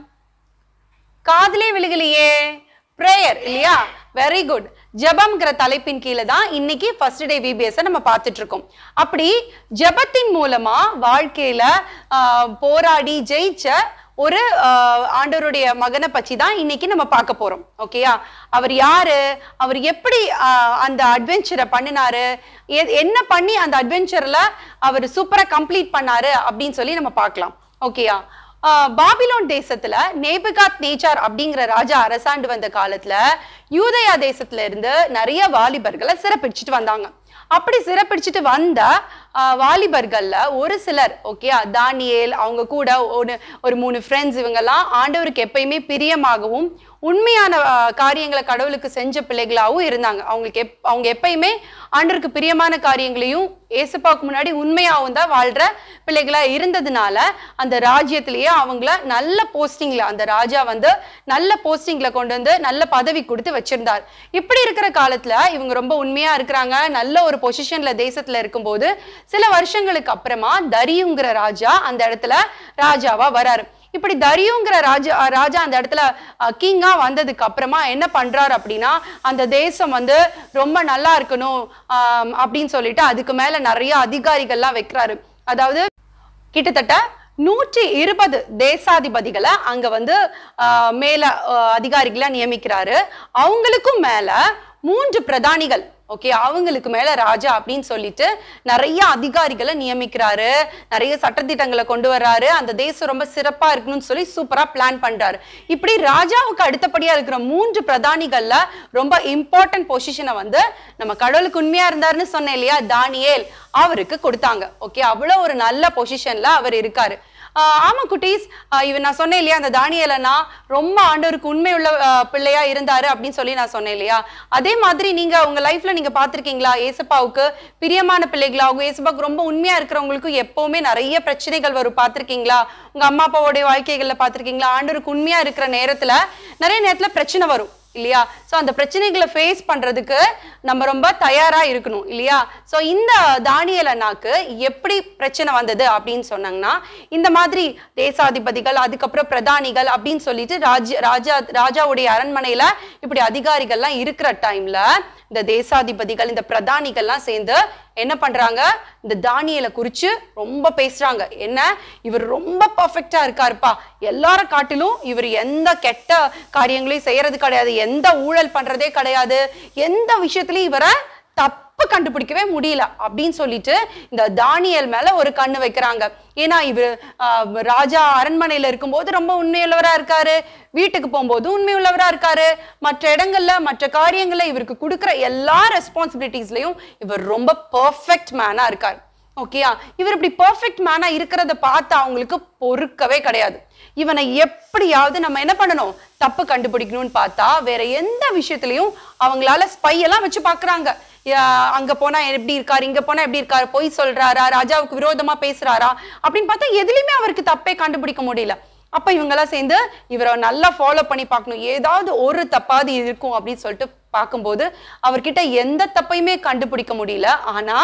காதலே விழுகலையே ப்ரேயர் இல்லையா வெரி குட் ஜெபம்ங்கிற தலைப்பின் கீழே தான் இன்னைக்கு ஃபர்ஸ்ட் டே விபிஎஸ் நம்ம பார்த்துட்டு இருக்கோம் அப்படி ஜெபத்தின் மூலமா வாழ்க்கையில ஆஹ், போராடி ஜெயிச்ச ஒரு ஆஹ், ஆண்டவருடைய மகனை பற்றி தான் இன்னைக்கு நம்ம பார்க்க போறோம் ஓகேயா அவர் யாரு அவர் எப்படி ஆஹ், அந்த அட்வென்ச்சரை பண்ணினாரு எ- என்ன பண்ணி அந்த அட்வென்ச்சர்ல அவர் சூப்பரா கம்ப்ளீட் பண்ணாரு அப்படின்னு சொல்லி நம்ம பார்க்கலாம் ஓகேயா ஆஹ் பாபிலோன் தேசத்துல நேபுகாத் நேச்சார் அப்படிங்கிற ராஜா அரசாண்டு வந்த காலத்துல யூதயா தேசத்துல இருந்து நிறைய வாலிபர்களை சிறப்பிடிச்சிட்டு வந்தாங்க அப்படி சிறப்பிடிச்சிட்டு வந்த ஆஹ் வாலிபர்கள்ல ஒரு சிலர் ஓகே தானியேல் அவங்க கூட ஒரு ஒரு மூணு ஃப்ரெண்ட்ஸ் இவங்கெல்லாம் ஆண்டவருக்கு எப்பயுமே பிரியமாகவும் உண்மையான ஆஹ், காரியங்களை கடவுளுக்கு செஞ்ச பிள்ளைகளாகவும் இருந்தாங்க அவங்களுக்கு எப் அவங்க எப்பயுமே ஆண்டவருக்கு பிரியமான காரியங்களையும் ஏசப்பாவுக்கு முன்னாடி உண்மையாகவும் தான் வாழ்ற பிள்ளைகளா இருந்ததுனால அந்த ராஜ்யத்திலேயே அவங்கள நல்ல போஸ்டிங்ல அந்த ராஜா வந்து நல்ல போஸ்டிங்ல கொண்டு வந்து நல்ல பதவி கொடுத்து வச்சிருந்தார் இப்படி இருக்கிற காலத்துல இவங்க ரொம்ப உண்மையா இருக்கிறாங்க நல்ல ஒரு பொசிஷன்ல தேசத்துல இருக்கும்போது சில வருஷங்களுக்கு அப்புறமா தரியுங்கிற ராஜா அந்த இடத்துல ராஜாவா வராரு இப்படி தரியுங்கிற ராஜா ராஜா அந்த இடத்துல கிங்கா வந்ததுக்கு அப்புறமா என்ன பண்றாரு அப்படின்னா அந்த தேசம் வந்து ரொம்ப நல்லா இருக்கணும் ஆம், அப்படின்னு சொல்லிட்டு அதுக்கு மேல நிறைய அதிகாரிகள்லாம் வைக்கிறாரு அதாவது கிட்டத்தட்ட நூற்றி இருபது தேசாதிபதிகளை அங்க வந்து ஆஹ், மேல ஆஹ், அதிகாரிகளா நியமிக்கிறாரு அவங்களுக்கும் மேல மூன்று பிரதானிகள் ஓகே அவங்களுக்கு மேல ராஜா அப்படின்னு சொல்லிட்டு நிறைய அதிகாரிகளை நியமிக்கிறாரு நிறைய சட்டத்திட்டங்களை கொண்டு வர்றாரு அந்த தேசம் ரொம்ப சிறப்பா இருக்கணும்னு சொல்லி சூப்பரா பிளான் பண்றாரு இப்படி ராஜாவுக்கு அடுத்தபடியா இருக்கிற மூன்று பிரதானிகள்ல ரொம்ப இம்பார்ட்டன்ட் பொசிஷனை வந்து நம்ம கடவுளுக்கு உண்மையா இருந்தாருன்னு சொன்னேன் இல்லையா தானியேல் அவருக்கு கொடுத்தாங்க ஓகே அவ்வளவு ஒரு நல்ல பொசிஷன்ல அவர் இருக்காரு ஆஹ் ஆமா குட்டீஸ் ஆஹ் இவன் நான் சொன்னேன் இல்லையா அந்த தானியலனா ரொம்ப ஆண்டவருக்கு உண்மை உள்ள ஆஹ் பிள்ளையா இருந்தாரு அப்படின்னு சொல்லி நான் சொன்னேன் இல்லையா அதே மாதிரி நீங்க உங்க லைஃப்ல நீங்க பாத்திருக்கீங்களா ஏசப்பாவுக்கு பிரியமான பிள்ளைகளாகவும் ஏசப்பாவுக்கு ரொம்ப உண்மையா இருக்கிறவங்களுக்கும் எப்பவுமே நிறைய பிரச்சனைகள் வரும் பார்த்திருக்கீங்களா உங்க அம்மா அப்பாவோடைய வாழ்க்கைகள்ல பார்த்திருக்கீங்களா ஆண்டவருக்கு உண்மையா இருக்கிற நேரத்துல நிறைய நேரத்துல பிரச்சனை வரும் இல்லையா சோ அந்த பிரச்சனைகளை ஃபேஸ் பண்றதுக்கு நம்ம ரொம்ப தயாரா இருக்கணும் இல்லையா சோ இந்த தானியல் அண்ணாக்கு எப்படி பிரச்சனை வந்தது அப்படின்னு சொன்னாங்கன்னா இந்த மாதிரி தேசாதிபதிகள் அதுக்கப்புறம் பிரதானிகள் அப்படின்னு சொல்லிட்டு ராஜ ராஜா ராஜாவுடைய அரண்மனையில இப்படி அதிகாரிகள்லாம் இருக்கிற டைம்ல இந்த தேசாதிபதிகள் இந்த பிரதானிகள்லாம் சேர்ந்து என்ன பண்றாங்க இந்த தானியலை குறிச்சு ரொம்ப பேசுறாங்க என்ன இவர் ரொம்ப பர்ஃபெக்டா இருக்காருப்பா எல்லார காட்டிலும் இவர் எந்த கெட்ட காரியங்களையும் செய்யறது கிடையாது எந்த ஊழல் பண்றதே கிடையாது எந்த விஷயத்துலயும் இவரை தப்பு கண்டுபிடிக்கவே முடியல அப்படின்னு சொல்லிட்டு இந்த தானியல் மேல ஒரு கண்ணு வைக்கிறாங்க ஏன்னா இவர் ஆஹ், ராஜா அரண்மனையில இருக்கும்போது ரொம்ப உண்மையுள்ளவரா இருக்காரு வீட்டுக்கு போகும்போது உண்மையுள்ளவரா இருக்காரு மற்ற இடங்கள்ல மற்ற காரியங்கள்ல இவருக்கு கொடுக்குற எல்லா ரெஸ்பான்சிபிலிட்டிஸ்லயும் இவர் ரொம்ப பர்ஃபெக்ட் மேனா இருக்காரு ஓகேயா இவர் இப்படி பர்ஃபெக்ட் மேனா இருக்கிறத பார்த்து அவங்களுக்கு பொறுக்கவே கிடையாது இவனை எப்படியாவது நம்ம என்ன பண்ணணும் தப்பு கண்டுபிடிக்கணும்னு பார்த்தா வேற எந்த விஷயத்துலயும் அவங்களால ஸ்பை எல்லாம் வச்சு பாக்குறாங்க யா- அங்க போனா எப்படி இருக்காரு இங்க போனா எப்படி இருக்காரு பொய் சொல்றாரா ராஜாவுக்கு விரோதமா பேசுறாரா அப்படின்னு பார்த்தா எதுலயுமே அவருக்கு தப்பே கண்டுபிடிக்க முடியல அப்ப இவங்கெல்லாம் சேர்ந்து இவரை நல்லா ஃபாலோ பண்ணி பார்க்கணும் ஏதாவது ஒரு தப்பாவது இருக்கும் அப்படின்னு சொல்லிட்டு பார்க்கும்போது அவர்கிட்ட எந்த தப்பையுமே கண்டுபிடிக்க முடியல ஆனா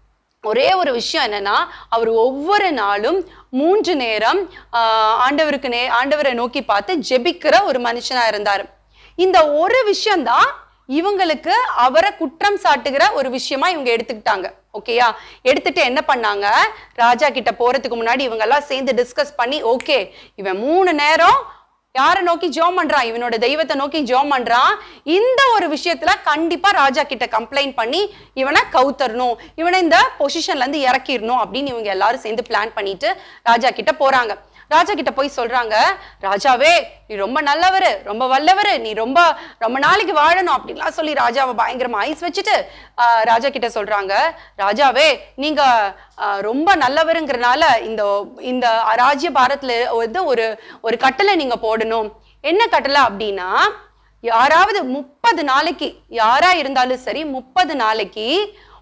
ஒரே ஒரு விஷயம் என்னன்னா அவர் ஒவ்வொரு நாளும் மூன்று நேரம் ஆஹ், ஆண்டவருக்கு நே ஆண்டவரை நோக்கி பார்த்து ஜெபிக்கிற ஒரு மனுஷனா இருந்தார் இந்த ஒரு விஷயம்தான் இவங்களுக்கு அவரை குற்றம் சாட்டுகிற ஒரு விஷயமா இவங்க எடுத்துக்கிட்டாங்க ஓகேயா எடுத்துட்டு என்ன பண்ணாங்க ராஜா கிட்ட போறதுக்கு முன்னாடி இவங்க எல்லாம் சேர்ந்து டிஸ்கஸ் பண்ணி ஓகே இவன் மூணு நேரம் யாரை நோக்கி ஜோம் பண்றான் இவனோட தெய்வத்தை நோக்கி ஜோம் பண்றான் இந்த ஒரு விஷயத்துல கண்டிப்பா ராஜா கிட்ட கம்ப்ளைண்ட் பண்ணி இவனை கவுத்தரணும் இவனை இந்த பொசிஷன்ல இருந்து இறக்கிடணும் அப்படின்னு இவங்க எல்லாரும் சேர்ந்து பிளான் பண்ணிட்டு ராஜா கிட்ட போறாங்க ராஜா கிட்ட போய் சொல்றாங்க ராஜாவே நீ ரொம்ப நல்லவரு ரொம்ப வல்லவரு நீ ரொம்ப ரொம்ப நாளைக்கு வாழணும் அப்படின்லாம் சொல்லி ராஜாவை பயங்கரமா ஐஸ் வச்சுட்டு ஆஹ், ராஜா கிட்ட சொல்றாங்க ராஜாவே நீங்க ஆஹ், ரொம்ப நல்லவருங்கிறனால இந்த இந்த ராஜ்ய பாரத்துல வந்து ஒரு ஒரு கட்டளை நீங்க போடணும் என்ன கட்டளை அப்படின்னா யாராவது முப்பது நாளைக்கு யாரா இருந்தாலும் சரி முப்பது நாளைக்கு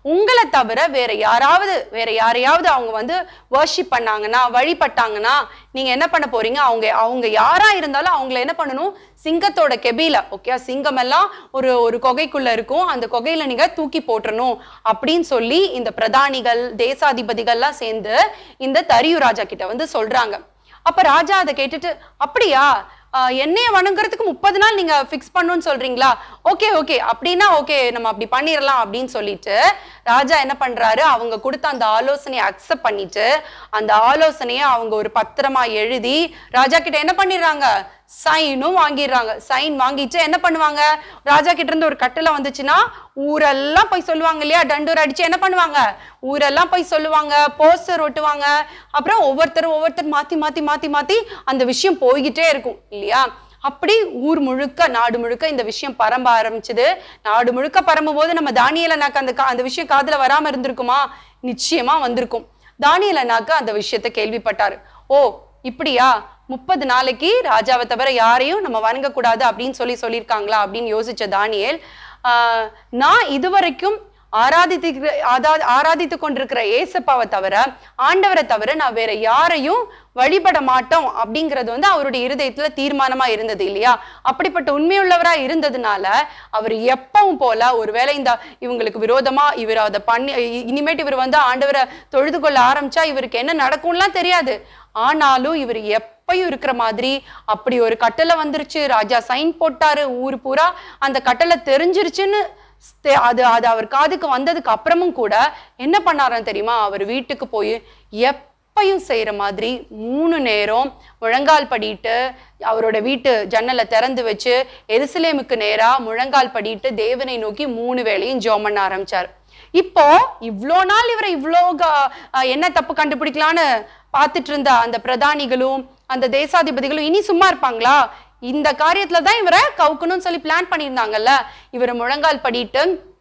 உங்களை தவிர வேற யாராவது வேற யாரையாவது அவங்க வந்து வர்ஷிப் பண்ணாங்கன்னா வழிபட்டாங்கன்னா நீங்க என்ன பண்ண போறீங்க அவங்க அவங்க யாரா இருந்தாலும் அவங்கள என்ன பண்ணணும் சிங்கத்தோட கெபில ஓகே சிங்கம் எல்லாம் ஒரு ஒரு கொகைக்குள்ள இருக்கும் அந்த கொகையில நீங்க தூக்கி போட்டுறணும் அப்படின்னு சொல்லி இந்த பிரதானிகள் தேசாதிபதிகள்லாம் சேர்ந்து இந்த தரியு ராஜா கிட்ட வந்து சொல்றாங்க அப்ப ராஜா அதை கேட்டுட்டு அப்படியா ஆஹ் என்னைய வணங்குறதுக்கு முப்பது நாள் நீங்க ஃபிக்ஸ் பண்ணணும்னு சொல்றீங்களா ஓகே ஓகே அப்படின்னா ஓகே நம்ம அப்படி பண்ணிடலாம் அப்படின்னு சொல்லிட்டு ராஜா என்ன பண்றாரு அவங்க கொடுத்த அந்த ஆலோசனையை அக்செப்ட் பண்ணிட்டு அந்த ஆலோசனையை அவங்க ஒரு பத்திரமா எழுதி ராஜா கிட்ட என்ன பண்ணிடுறாங்க சைனும் வாங்கிடுறாங்க சைன் வாங்கிட்டு என்ன பண்ணுவாங்க ராஜா கிட்ட இருந்து ஒரு கட்டளை வந்துச்சுன்னா ஊரெல்லாம் போய் சொல்லுவாங்க இல்லையா டண்டூர் அடிச்சு என்ன பண்ணுவாங்க ஊரெல்லாம் போய் சொல்லுவாங்க போஸ்டர் ஒட்டுவாங்க அப்புறம் ஒவ்வொருத்தரும் ஒவ்வொருத்தர் மாத்தி மாத்தி மாத்தி மாத்தி அந்த விஷயம் போய்கிட்டே இருக்கும் இல்லையா அப்படி ஊர் முழுக்க நாடு முழுக்க இந்த விஷயம் பரம்ப ஆரம்பிச்சது நாடு முழுக்க பரம்பும் போது நம்ம தானியலனாக்கு அந்த கா- அந்த விஷயம் காதுல வராம இருந்திருக்குமா நிச்சயமா வந்திருக்கும் தானியலனாக்கு அந்த விஷயத்தை கேள்விப்பட்டாரு ஓ இப்படியா முப்பது நாளைக்கு ராஜாவை தவிர யாரையும் நம்ம வணங்கக்கூடாது அப்படின்னு சொல்லி சொல்லியிருக்காங்களா அப்படின்னு யோசிச்ச தானியேல் ஆஹ், நான் இதுவரைக்கும் ஆராதித்து ஆதா- ஆராதித்து கொண்டிருக்கிற ஏசப்பாவை தவிர ஆண்டவரை தவிர நான் வேற யாரையும் வழிபட மாட்டோம் அப்படிங்கிறது வந்து அவருடைய இருதயத்துல தீர்மானமா இருந்தது இல்லையா அப்படிப்பட்ட உண்மையுள்ளவரா இருந்ததுனால அவர் எப்பவும் போல ஒருவேளை இந்த இவங்களுக்கு விரோதமா இவர் அதை பண்ணி இ- இனிமேட்டு இவர் வந்து ஆண்டவரை தொழுது கொள்ள ஆரம்பிச்சா இவருக்கு என்ன நடக்கும்லாம் தெரியாது ஆனாலும் இவர் எப்பயும் இருக்கிற மாதிரி அப்படி ஒரு கட்டளை வந்துருச்சு ராஜா சைன் போட்டாரு ஊர் பூரா அந்த கட்டளை தெரிஞ்சிருச்சுன்னு ஸ்தே- அது அது அவர் காதுக்கு வந்ததுக்கு அப்புறமும் கூட என்ன பண்ணாராம் தெரியுமா அவர் வீட்டுக்கு போய் எப்பயும் செய்யற மாதிரி மூணு நேரம் முழங்கால் படிட்டு அவரோட வீட்டு ஜன்னலை திறந்து வச்சு எருசலேமுக்கு நேரா முழங்கால் படிட்டு தேவனை நோக்கி மூணு வேளையும் ஜெபம் பண்ண ஆரம்பிச்சார் இப்போ இவ்வளோ நாள் இவரை இவ்வளோ க- அஹ் என்ன தப்பு கண்டுபிடிக்கலான்னு பார்த்துட்டு இருந்த அந்த பிரதானிகளும் அந்த தேசாதிபதிகளும் இனி சும்மா இருப்பாங்களா இந்த காரியத்துல தான் இவரை கவுக்கணும்னு சொல்லி பிளான் பண்ணியிருந்தாங்கல்ல இவரை முழங்கால் படிட்டு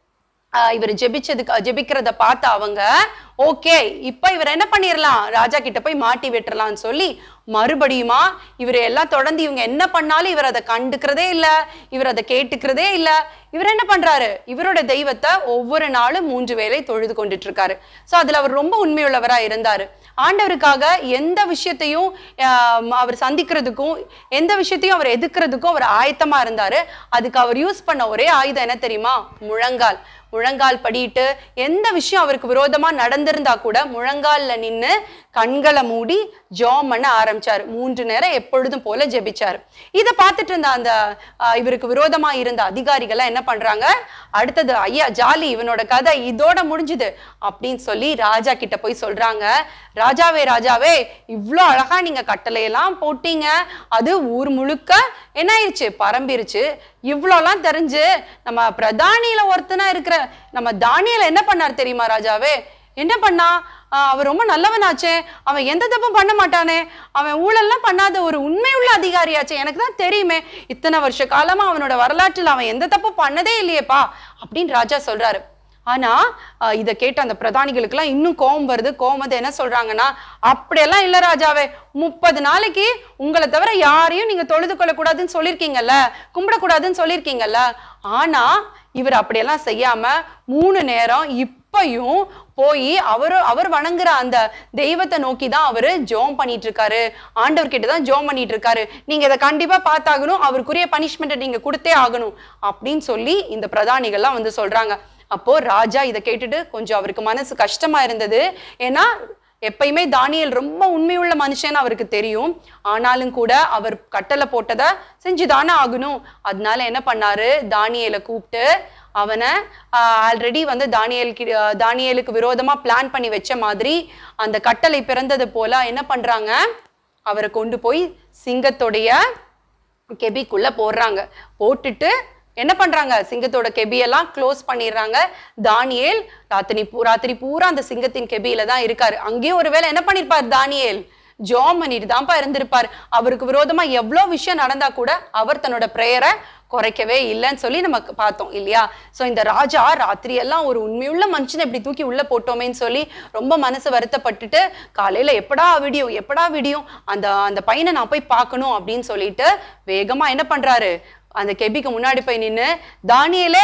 ஆஹ் இவர் ஜெபிச்சதுக்கு ஜெபிக்கிறத பார்த்த அவங்க ஓகே இப்ப இவர் என்ன பண்ணிடலாம் ராஜா கிட்ட போய் மாட்டி விட்டுறலாம்னு சொல்லி மறுபடியுமா இவர் எல்லாம் தொடர்ந்து இவங்க என்ன பண்ணாலும் இவர் அதை கண்டுக்கிறதே இல்ல இவர் அதை கேட்டுக்கிறதே இல்ல இவர் என்ன பண்றாரு இவரோட தெய்வத்தை ஒவ்வொரு நாளும் மூன்று வேளை தொழுது கொண்டுட்டு இருக்காரு சோ அதுல அவர் ரொம்ப உண்மையுள்ளவரா இருந்தாரு ஆண்டவருக்காக எந்த விஷயத்தையும் ஆஹ் அவர் சந்திக்கிறதுக்கும் எந்த விஷயத்தையும் அவர் எதிர்க்கிறதுக்கும் அவர் ஆயத்தமா இருந்தாரு அதுக்கு அவர் யூஸ் பண்ண ஒரே ஆயுதம் என்ன தெரியுமா முழங்கால் முழங்கால் படிட்டு எந்த விஷயம் அவருக்கு விரோதமா நடந்திருந்தா கூட முழங்கால்ல நின்னு கண்களை மூடி ஜோம் பண்ண ஆரம்பிச்சாரு மூன்று நேரம் எப்பொழுதும் போல ஜெபிச்சாரு இதை பார்த்துட்டு இருந்த அந்த ஆஹ், இவருக்கு விரோதமா இருந்த அதிகாரிகள் என்ன பண்றாங்க அடுத்தது ஐயா ஜாலி இவனோட கதை இதோட முடிஞ்சுது அப்படின்னு சொல்லி ராஜா கிட்ட போய் சொல்றாங்க ராஜாவே ராஜாவே இவ்ளோ அழகா நீங்க கட்டளையெல்லாம் போட்டீங்க அது ஊர் முழுக்க என்ன ஆயிடுச்சு பரம்பிருச்சு இவ்வளோலாம் தெரிஞ்சு நம்ம பிரதானியில ஒருத்தனா இருக்கிற நம்ம தானியல என்ன பண்ணார் தெரியுமா ராஜாவே என்ன பண்ணா ஆஹ் அவன் ரொம்ப நல்லவனாச்சே அவன் எந்த தப்பும் பண்ண மாட்டானே அவன் ஊழல்லாம் பண்ணாத ஒரு உண்மையுள்ள அதிகாரியாச்சே எனக்கு தான் தெரியுமே இத்தனை வருஷ காலமா அவனோட வரலாற்றில் அவன் எந்த தப்பும் பண்ணதே இல்லையேப்பா அப்படின்னு ராஜா சொல்றாரு ஆனா ஆஹ் இதை கேட்ட அந்த பிரதானிகளுக்கெல்லாம் இன்னும் கோபம் வருது கோபம் வந்து என்ன சொல்றாங்கன்னா அப்படியெல்லாம் இல்ல ராஜாவே முப்பது நாளைக்கு உங்களை தவிர யாரையும் நீங்க தொழுது கொள்ளக்கூடாதுன்னு சொல்லியிருக்கீங்கல்ல கும்பிடக்கூடாதுன்னு சொல்லியிருக்கீங்கல்ல ஆனா இவர் அப்படியெல்லாம் செய்யாம மூணு நேரம் இப்பயும் போய் அவரு அவர் வணங்குற அந்த தெய்வத்தை நோக்கி தான் அவரு ஜோம் பண்ணிட்டு இருக்காரு ஆண்டவர் கிட்ட தான் ஜோம் பண்ணிட்டு இருக்காரு நீங்க இதை கண்டிப்பா பார்த்தாகணும் அவருக்குரிய பனிஷ்மெண்ட்டை நீங்க கொடுத்தே ஆகணும் அப்படின்னு சொல்லி இந்த பிரதானிகள்லாம் வந்து சொல்றாங்க அப்போ ராஜா இதை கேட்டுட்டு கொஞ்சம் அவருக்கு மனசு கஷ்டமா இருந்தது ஏன்னா எப்பயுமே தானியேல் ரொம்ப உண்மையுள்ள மனுஷன் அவருக்கு தெரியும் ஆனாலும் கூட அவர் கட்டளை போட்டதை செஞ்சுதானே ஆகணும் அதனால என்ன பண்ணாரு தானியேலை கூப்பிட்டு அவனை ஆல்ரெடி வந்து தானியல் கி- ஆஹ் தானியேலுக்கு விரோதமா பிளான் பண்ணி வச்ச மாதிரி அந்த கட்டளை பிறந்தது போல என்ன பண்றாங்க அவரை கொண்டு போய் சிங்கத்துடைய கெபிக்குள்ள போடுறாங்க போட்டுட்டு என்ன பண்றாங்க சிங்கத்தோட கெபியெல்லாம் க்ளோஸ் பண்ணிடுறாங்க தானியேல் ராத்திரி பூ- ராத்திரி பூரா அந்த சிங்கத்தின் கெபியில தான் இருக்காரு அங்கேயும் ஒருவேளை என்ன பண்ணிருப்பார் தானியேல் ஜோம் பண்ணிட்டு தான்ப்பா இருந்திருப்பார் அவருக்கு விரோதமா எவ்வளோ விஷயம் நடந்தா கூட அவர் தன்னோட பிரேயரை குறைக்கவே இல்லைன்னு சொல்லி நமக்கு பார்த்தோம் இல்லையா ஸோ இந்த ராஜா ராத்திரி எல்லாம் ஒரு உண்மையுள்ள மனுஷனை இப்படி தூக்கி உள்ள போட்டோமேன்னு சொல்லி ரொம்ப மனசு வருத்தப்பட்டுட்டு காலையில எப்படா விடியும் எப்படா விடியும் அந்த அந்த பையனை நான் போய் பார்க்கணும் அப்படின்னு சொல்லிட்டு வேகமா என்ன பண்றாரு அந்த கெபிக்கு முன்னாடி போய் நின்னு தானியேலே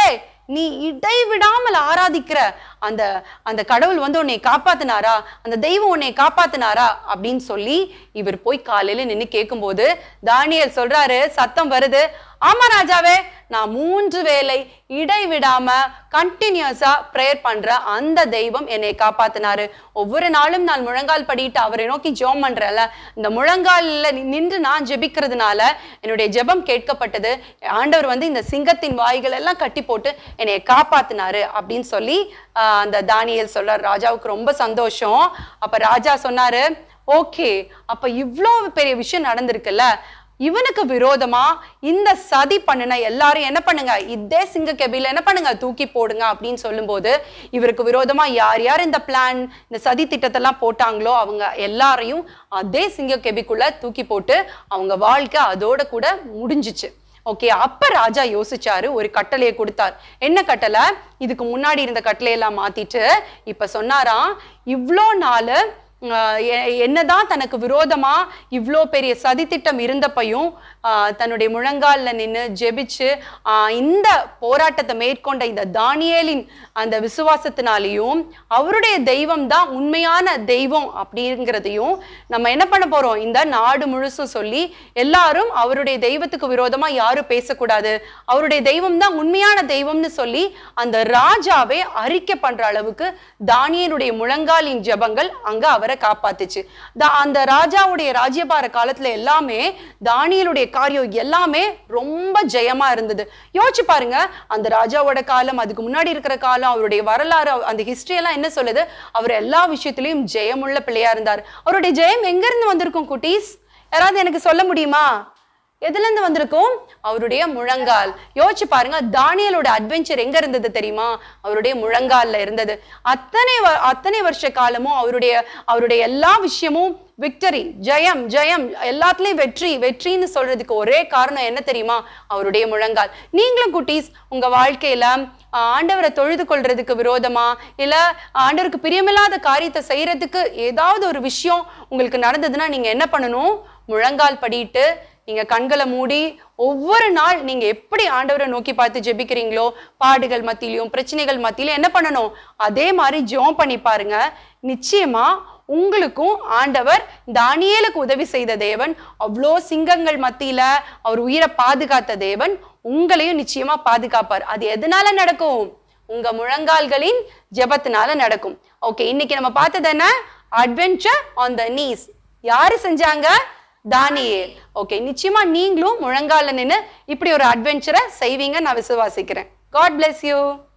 நீ இடைவிடாமல் ஆராதிக்கிற அந்த அந்த கடவுள் வந்து உன்னை காப்பாத்தினாரா அந்த தெய்வம் உன்னை காப்பாத்தினாரா அப்படின்னு சொல்லி இவர் போய் காலையில நின்னு கேட்கும்போது தானியேல் சொல்றாரு சத்தம் வருது ஆமா ராஜாவே நான் மூன்று வேளை இடைவிடாம கண்டினியூஸா ப்ரேயர் பண்ற அந்த தெய்வம் என்னை காப்பாத்தினாரு ஒவ்வொரு நாளும் நான் முழங்கால் படிட்டு அவரை நோக்கி ஜெபம் பண்றேன்ல இந்த முழங்கால்ல நி- நின்று நான் ஜெபிக்கிறதுனால என்னுடைய ஜெபம் கேட்கப்பட்டது ஆண்டவர் வந்து இந்த சிங்கத்தின் வாய்கள் எல்லாம் கட்டி போட்டு என்னை காப்பாத்தினாரு அப்படின்னு சொல்லி ஆஹ், அந்த தானியேல் சொல்றார் ராஜாவுக்கு ரொம்ப சந்தோஷம் அப்ப ராஜா சொன்னாரு ஓகே அப்ப இவ்வளோ பெரிய விஷயம் நடந்திருக்குல்ல இவனுக்கு விரோதமா இந்த சதி பண்ணுன எல்லாரும் என்ன பண்ணுங்க இதே சிங்க கெபில என்ன பண்ணுங்க தூக்கி போடுங்க அப்படின்னு சொல்லும்போது இவருக்கு விரோதமா யார் யார் இந்த பிளான் இந்த சதி திட்டத்தெல்லாம் போட்டாங்களோ அவங்க எல்லாரையும் அதே சிங்க கெபிக்குள்ள தூக்கி போட்டு அவங்க வாழ்க்கை அதோட கூட முடிஞ்சுச்சு ஓகே அப்ப ராஜா யோசிச்சாரு ஒரு கட்டளையை கொடுத்தார் என்ன கட்டளை இதுக்கு முன்னாடி இருந்த கட்டளையெல்லாம் மாத்திட்டு இப்ப சொன்னாராம் இவ்வளோ நாள் ஆஹ் எ- என்னதான் தனக்கு விரோதமா இவ்வளோ பெரிய சதித்திட்டம் இருந்தப்பையும் ஆஹ் தன்னுடைய முழங்கால்ல நின்று ஜெபிச்சு ஆஹ் இந்த போராட்டத்தை மேற்கொண்ட இந்த தானியேலின் அந்த விசுவாசத்தினாலையும் அவருடைய தெய்வம் தான் உண்மையான தெய்வம் அப்படிங்கிறதையும் நம்ம என்ன பண்ண போறோம் இந்த நாடு முழுசும் சொல்லி எல்லாரும் அவருடைய தெய்வத்துக்கு விரோதமா யாரும் பேசக்கூடாது அவருடைய தெய்வம் தான் உண்மையான தெய்வம்னு சொல்லி அந்த ராஜாவே அறிக்கை பண்ற அளவுக்கு தானியனுடைய முழங்காலின் ஜெபங்கள் அங்க அவரை காப்பாத்துச்சு தா- அந்த ராஜாவுடைய ராஜ்யபார காலத்துல எல்லாமே தானியலுடைய காரியம் எல்லாமே ரொம்ப ஜெயமா இருந்தது யோசிச்சு பாருங்க அந்த ராஜாவோட காலம் அதுக்கு முன்னாடி இருக்கிற காலம் அவருடைய வரலாறு அவ- அந்த ஹிஸ்டரி எல்லாம் என்ன சொல்லுது அவர் எல்லா விஷயத்திலையும் ஜெயமுள்ள பிள்ளையா இருந்தார் அவருடைய ஜெயம் எங்க இருந்து வந்திருக்கும் குட்டீஸ் யாராவது எனக்கு சொல்ல முடியுமா எதுல இருந்து வந்திருக்கும் அவருடைய முழங்கால் யோசிச்சு பாருங்க தானியலோட அட்வென்ச்சர் எங்க இருந்தது தெரியுமா அவருடைய முழங்கால்ல இருந்தது அத்தனை வ- அத்தனை வருஷ காலமும் அவருடைய அவருடைய எல்லா விஷயமும் விக்டரி ஜெயம் ஜெயம் எல்லாத்துலயும் வெற்றி வெற்றின்னு சொல்றதுக்கு ஒரே காரணம் என்ன தெரியுமா அவருடைய முழங்கால் நீங்களும் குட்டீஸ் உங்க வாழ்க்கையில ஆஹ், ஆண்டவரை தொழுது கொள்றதுக்கு விரோதமா இல்ல ஆண்டவருக்கு பிரியமில்லாத காரியத்தை செய்யறதுக்கு ஏதாவது ஒரு விஷயம் உங்களுக்கு நடந்ததுன்னா நீங்க என்ன பண்ணணும் முழங்கால் படிட்டு நீங்க கண்களை மூடி ஒவ்வொரு நாள் நீங்க எப்படி ஆண்டவரை நோக்கி பார்த்து ஜெபிக்கிறீங்களோ பாடுகள் மத்தியிலையும் பிரச்சனைகள் மத்தியிலும் என்ன பண்ணணும் அதே மாதிரி ஜெபம் பண்ணி பாருங்க நிச்சயமா உங்களுக்கும் ஆண்டவர் தானியேலுக்கு உதவி செய்த தேவன் அவ்வளோ சிங்கங்கள் மத்தியில அவர் உயிரை பாதுகாத்த தேவன் உங்களையும் நிச்சயமா பாதுகாப்பார் அது எதனால நடக்கும் உங்க முழங்கால்களின் ஜெபத்தினால நடக்கும் ஓகே இன்னைக்கு நம்ம பார்த்தது என்ன அட்வென்ச்சர் ஆன் த நீஸ் யாரு செஞ்சாங்க தானியேல் ஓகே நிச்சயமா நீங்களும் முழங்கால நின்னு இப்படி ஒரு அட்வென்ச்சரை செய்வீங்க நான் விசுவாசிக்கிறேன் god bless you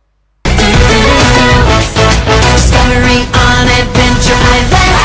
Discovery on adventure island.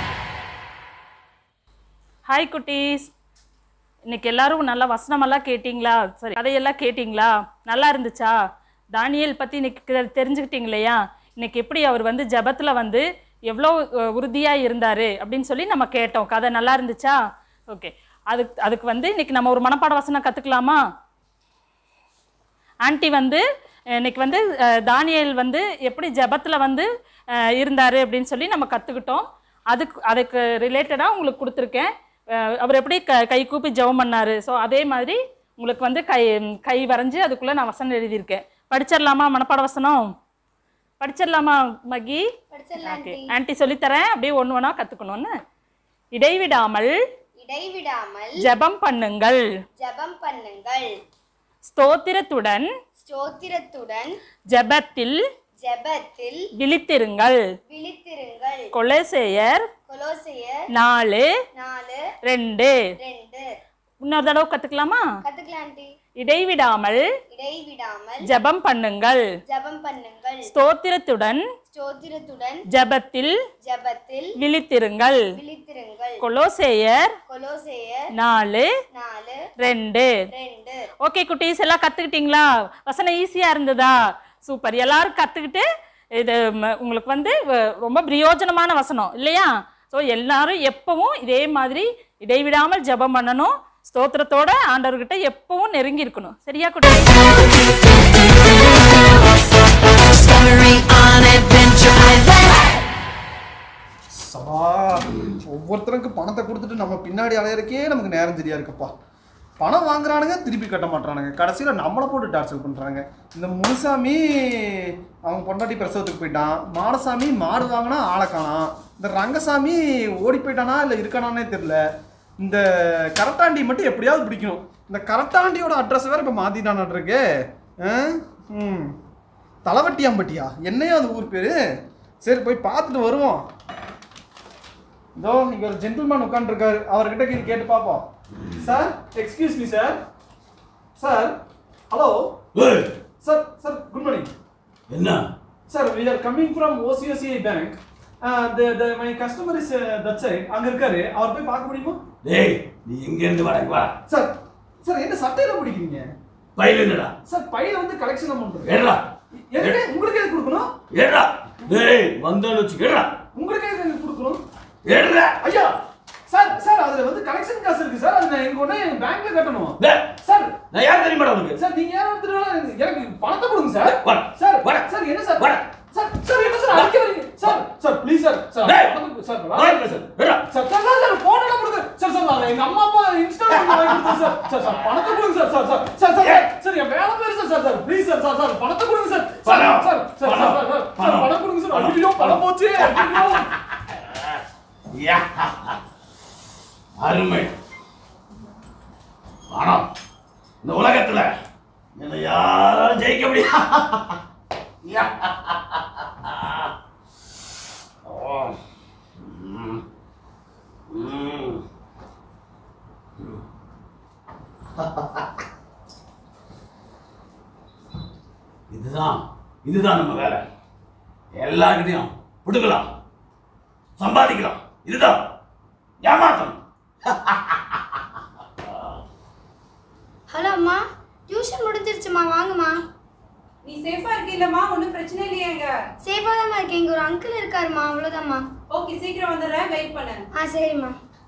Hi குட்டீஸ் இன்னைக்கு எல்லாரும் நல்லா வசனமெல்லாம் கேட்டிங்களா சரி கதையெல்லாம் கேட்டிங்களா நல்லா இருந்துச்சா தானியேல் பற்றி இன்னைக்கு தெ- தெரிஞ்சுக்கிட்டீங்க இல்லையா இன்னைக்கு எப்படி அவர் வந்து ஜெபத்தில் வந்து எவ்வளோ உறுதியாக இருந்தார் அப்படின்னு சொல்லி நம்ம கேட்டோம் கதை நல்லா இருந்துச்சா ஓகே அதுக்கு அதுக்கு வந்து இன்னைக்கு நம்ம ஒரு மனப்பாட வசனம் கற்றுக்கலாமா ஆன்ட்டி வந்து அஹ், இன்னைக்கு வந்து அஹ், தானியேல் வந்து எப்படி ஜெபத்தில் வந்து அஹ், இருந்தாரு அப்படின்னு சொல்லி நம்ம கற்றுக்கிட்டோம் அதுக்கு அதுக்கு ரிலேட்டடாக உங்களுக்கு கொடுத்துருக்கேன் அஹ், அவர் எப்படி க கை கூப்பி ஜெபம் பண்ணாரு ஸோ அதே மாதிரி உங்களுக்கு வந்து கை கை வரைஞ்சி அதுக்குள்ளே நான் வசனம் எழுதியிருக்கேன் படிச்சிடலாமா மனப்பாட வசனம் படிச்சிடலாமா மகி படிச்சிடலாம் ஓகே ஆன்ட்டி சொல்லித்தரேன் அப்படியே ஒன்று ஒன்றா கற்றுக்கணும்னு இடைவிடாமல் இடைவிடாமல் ஜெபம் பண்ணுங்கள் ஜெபம் பண்ணுங்கள் ஸ்தோத்திரத்துடன் ஸ்தோத்திரத்துடன் ஜெபத்தில் ஜெபத்தில் விழித்திருங்கள் விழித்திருங்கள் கொலேசேயர் கொலோசையர் நாலு நாலு ரெண்டு ரெண்டு இன்னொரு தடவை கத்துக்கலாமா கத்துக்கலாம் ஆண்டி இடைவிடாமல் இடைவிடாமல் ஜெபம் பண்ணுங்கள் ஜெபம் பண்ணுங்கள் ஸ்தோத்திரத்துடன் ஸ்தோத்திரத்துடன் ஜெபத்தில் ஜெபத்தில் விழித்திருங்கள் விழித்திருங்கள் கொலோசேயர் கொலோசையர் நாலு நாலு ரெண்டு ரெண்டு ஓகே குட்டீஸ் எல்லாம் கத்துக்கிட்டீங்களா வசனம் ஈஸியா இருந்ததா சூப்பர் எல்லாரும் கத்துக்கிட்டு இது ம- உங்களுக்கு வந்து வ- ரொம்ப பிரயோஜனமான வசனம் இல்லையா ஸோ எல்லாரும் எப்பவும் இதே மாதிரி இடைவிடாமல் ஜெபம் பண்ணணும் ஸ்தோத்திரத்தோட ஆண்டவர்கிட்ட எப்பவும் நெருங்கி இருக்கணும் சரியா குட்டி Discovery on adventure island. சபா ஒவ்வொருத்தருக்கு பணத்தை கொடுத்துட்டு நம்ம பின்னாடி அலையறக்கே நமக்கு நேரம் சரியா இருக்குப்பா பணம் வாங்குறானுங்க திருப்பி கட்ட மாட்டானுங்க கடைசியில் நம்மளை போட்டு டார்ச்சர் பண்ணுறாங்க இந்த முனுசாமி அவன் பொண்டாட்டி பிரசவத்துக்கு போயிட்டான் மாடசாமி மாடு வாங்கினா ஆளை காணாம் இந்த ரங்கசாமி ஓடி போயிட்டானா இல்லை இருக்கானானே தெரில இந்த கரட்டாண்டி மட்டும் எப்படியாவது பிடிக்கணும் இந்த கரட்டாண்டியோட அட்ரஸ் வேற இப்போ மாற்றிட்டானான் இருக்கு ஆ? ம் தலைவட்டியாம்பட்டியா என்னையோ அந்த ஊர் பேர் சரி போய் பார்த்துட்டு வருவோம் இதோ இங்க ஒரு ஜென்டில்மேன் உட்காந்துருக்காரு அவர்கிட்ட இது கேட்டு பார்ப்போம் sir excuse me sir sir hello sir sir good morning என்ன sir we are coming from ICICI bank the my customer is that side அங்க இருக்காரு அவர் போய் பார்க்க முடியுமா டேய் நீ எங்க இருந்து வர வா சார் சார் என்ன சட்டையில பிடிக்கிறீங்க பையில என்னடா சார் பையில வந்து கலெக்ஷன் அமௌண்ட் ஏடா எதுக்கு உங்களுக்கு எது கொடுக்கணும் ஏடா டேய் வந்தான்னு வச்சு ஏடா உங்களுக்கு எது கொடுக்கணும் ஏடா ஐயா சார் சார் அதுல வந்து கலெக்ஷன் காசு இருக்கு சார் அது நான் எங்க கொண்டு எங்க பேங்க்ல கட்டணும் டேய் சார் நான் யார் தெரியுமாடா உனக்கு சார் நீங்க யாரும் ஒருத்தர் எனக்கு பணத்தை கொடுங்க சார் வர. சார் வர. சார் என்ன சார் வர. சார் சார் என்ன சார் அடிக்க வரீங்க sir sir please sir sir டேய். பணத்தை- சார் வாய் பேசு. ஏடா sir sir sir sir phone எல்லாம் கொடுங்க சார் சார் நான் எங்க அம்மா அப்பா இன்ஸ்டால் வாங்கி கொடுத்தேன் சார் சார் சார் பணத்தை கொடுங்க sir sir sir sir sir ஏய். சார் என் வேலை பேரு sir sir sir please sir sir sir பணத்தை கொடுங்க சார் சார் பணம். Sir sir sir sir sir sir பணம். பணம் கொடுங்க சார் பணம். ஐயோ பணம் போச்சு ஐயோ யா. அருமை பணம் இந்த உலகத்துல என்னை யாராலும் ஜெயிக்க முடியாது யா. ஓ. ம். ம். இதுதான் இதுதான் நம்ம வேலை எல்லார்கிட்டையும் விடுக்கலாம் சம்பாதிக்கலாம் இதுதான் ஏமாத்தம் ஹலோ அம்மா டியூஷன் முடிஞ்சிருச்சுமா வாங்கம்மா நீ சேஃபா இருக்கீல்லம்மா ஒன்றும் பிரச்சனை இல்லையாங்க சேஃபாக தான்மா இருக்கேன் இங்கே ஒரு அங்கிள் இருக்காருமா அவ்வளோதாம்மா ஓகே சீக்கிரம் வந்துடுறேன் வெயிட் பண்ணு ஆ சரிம்மா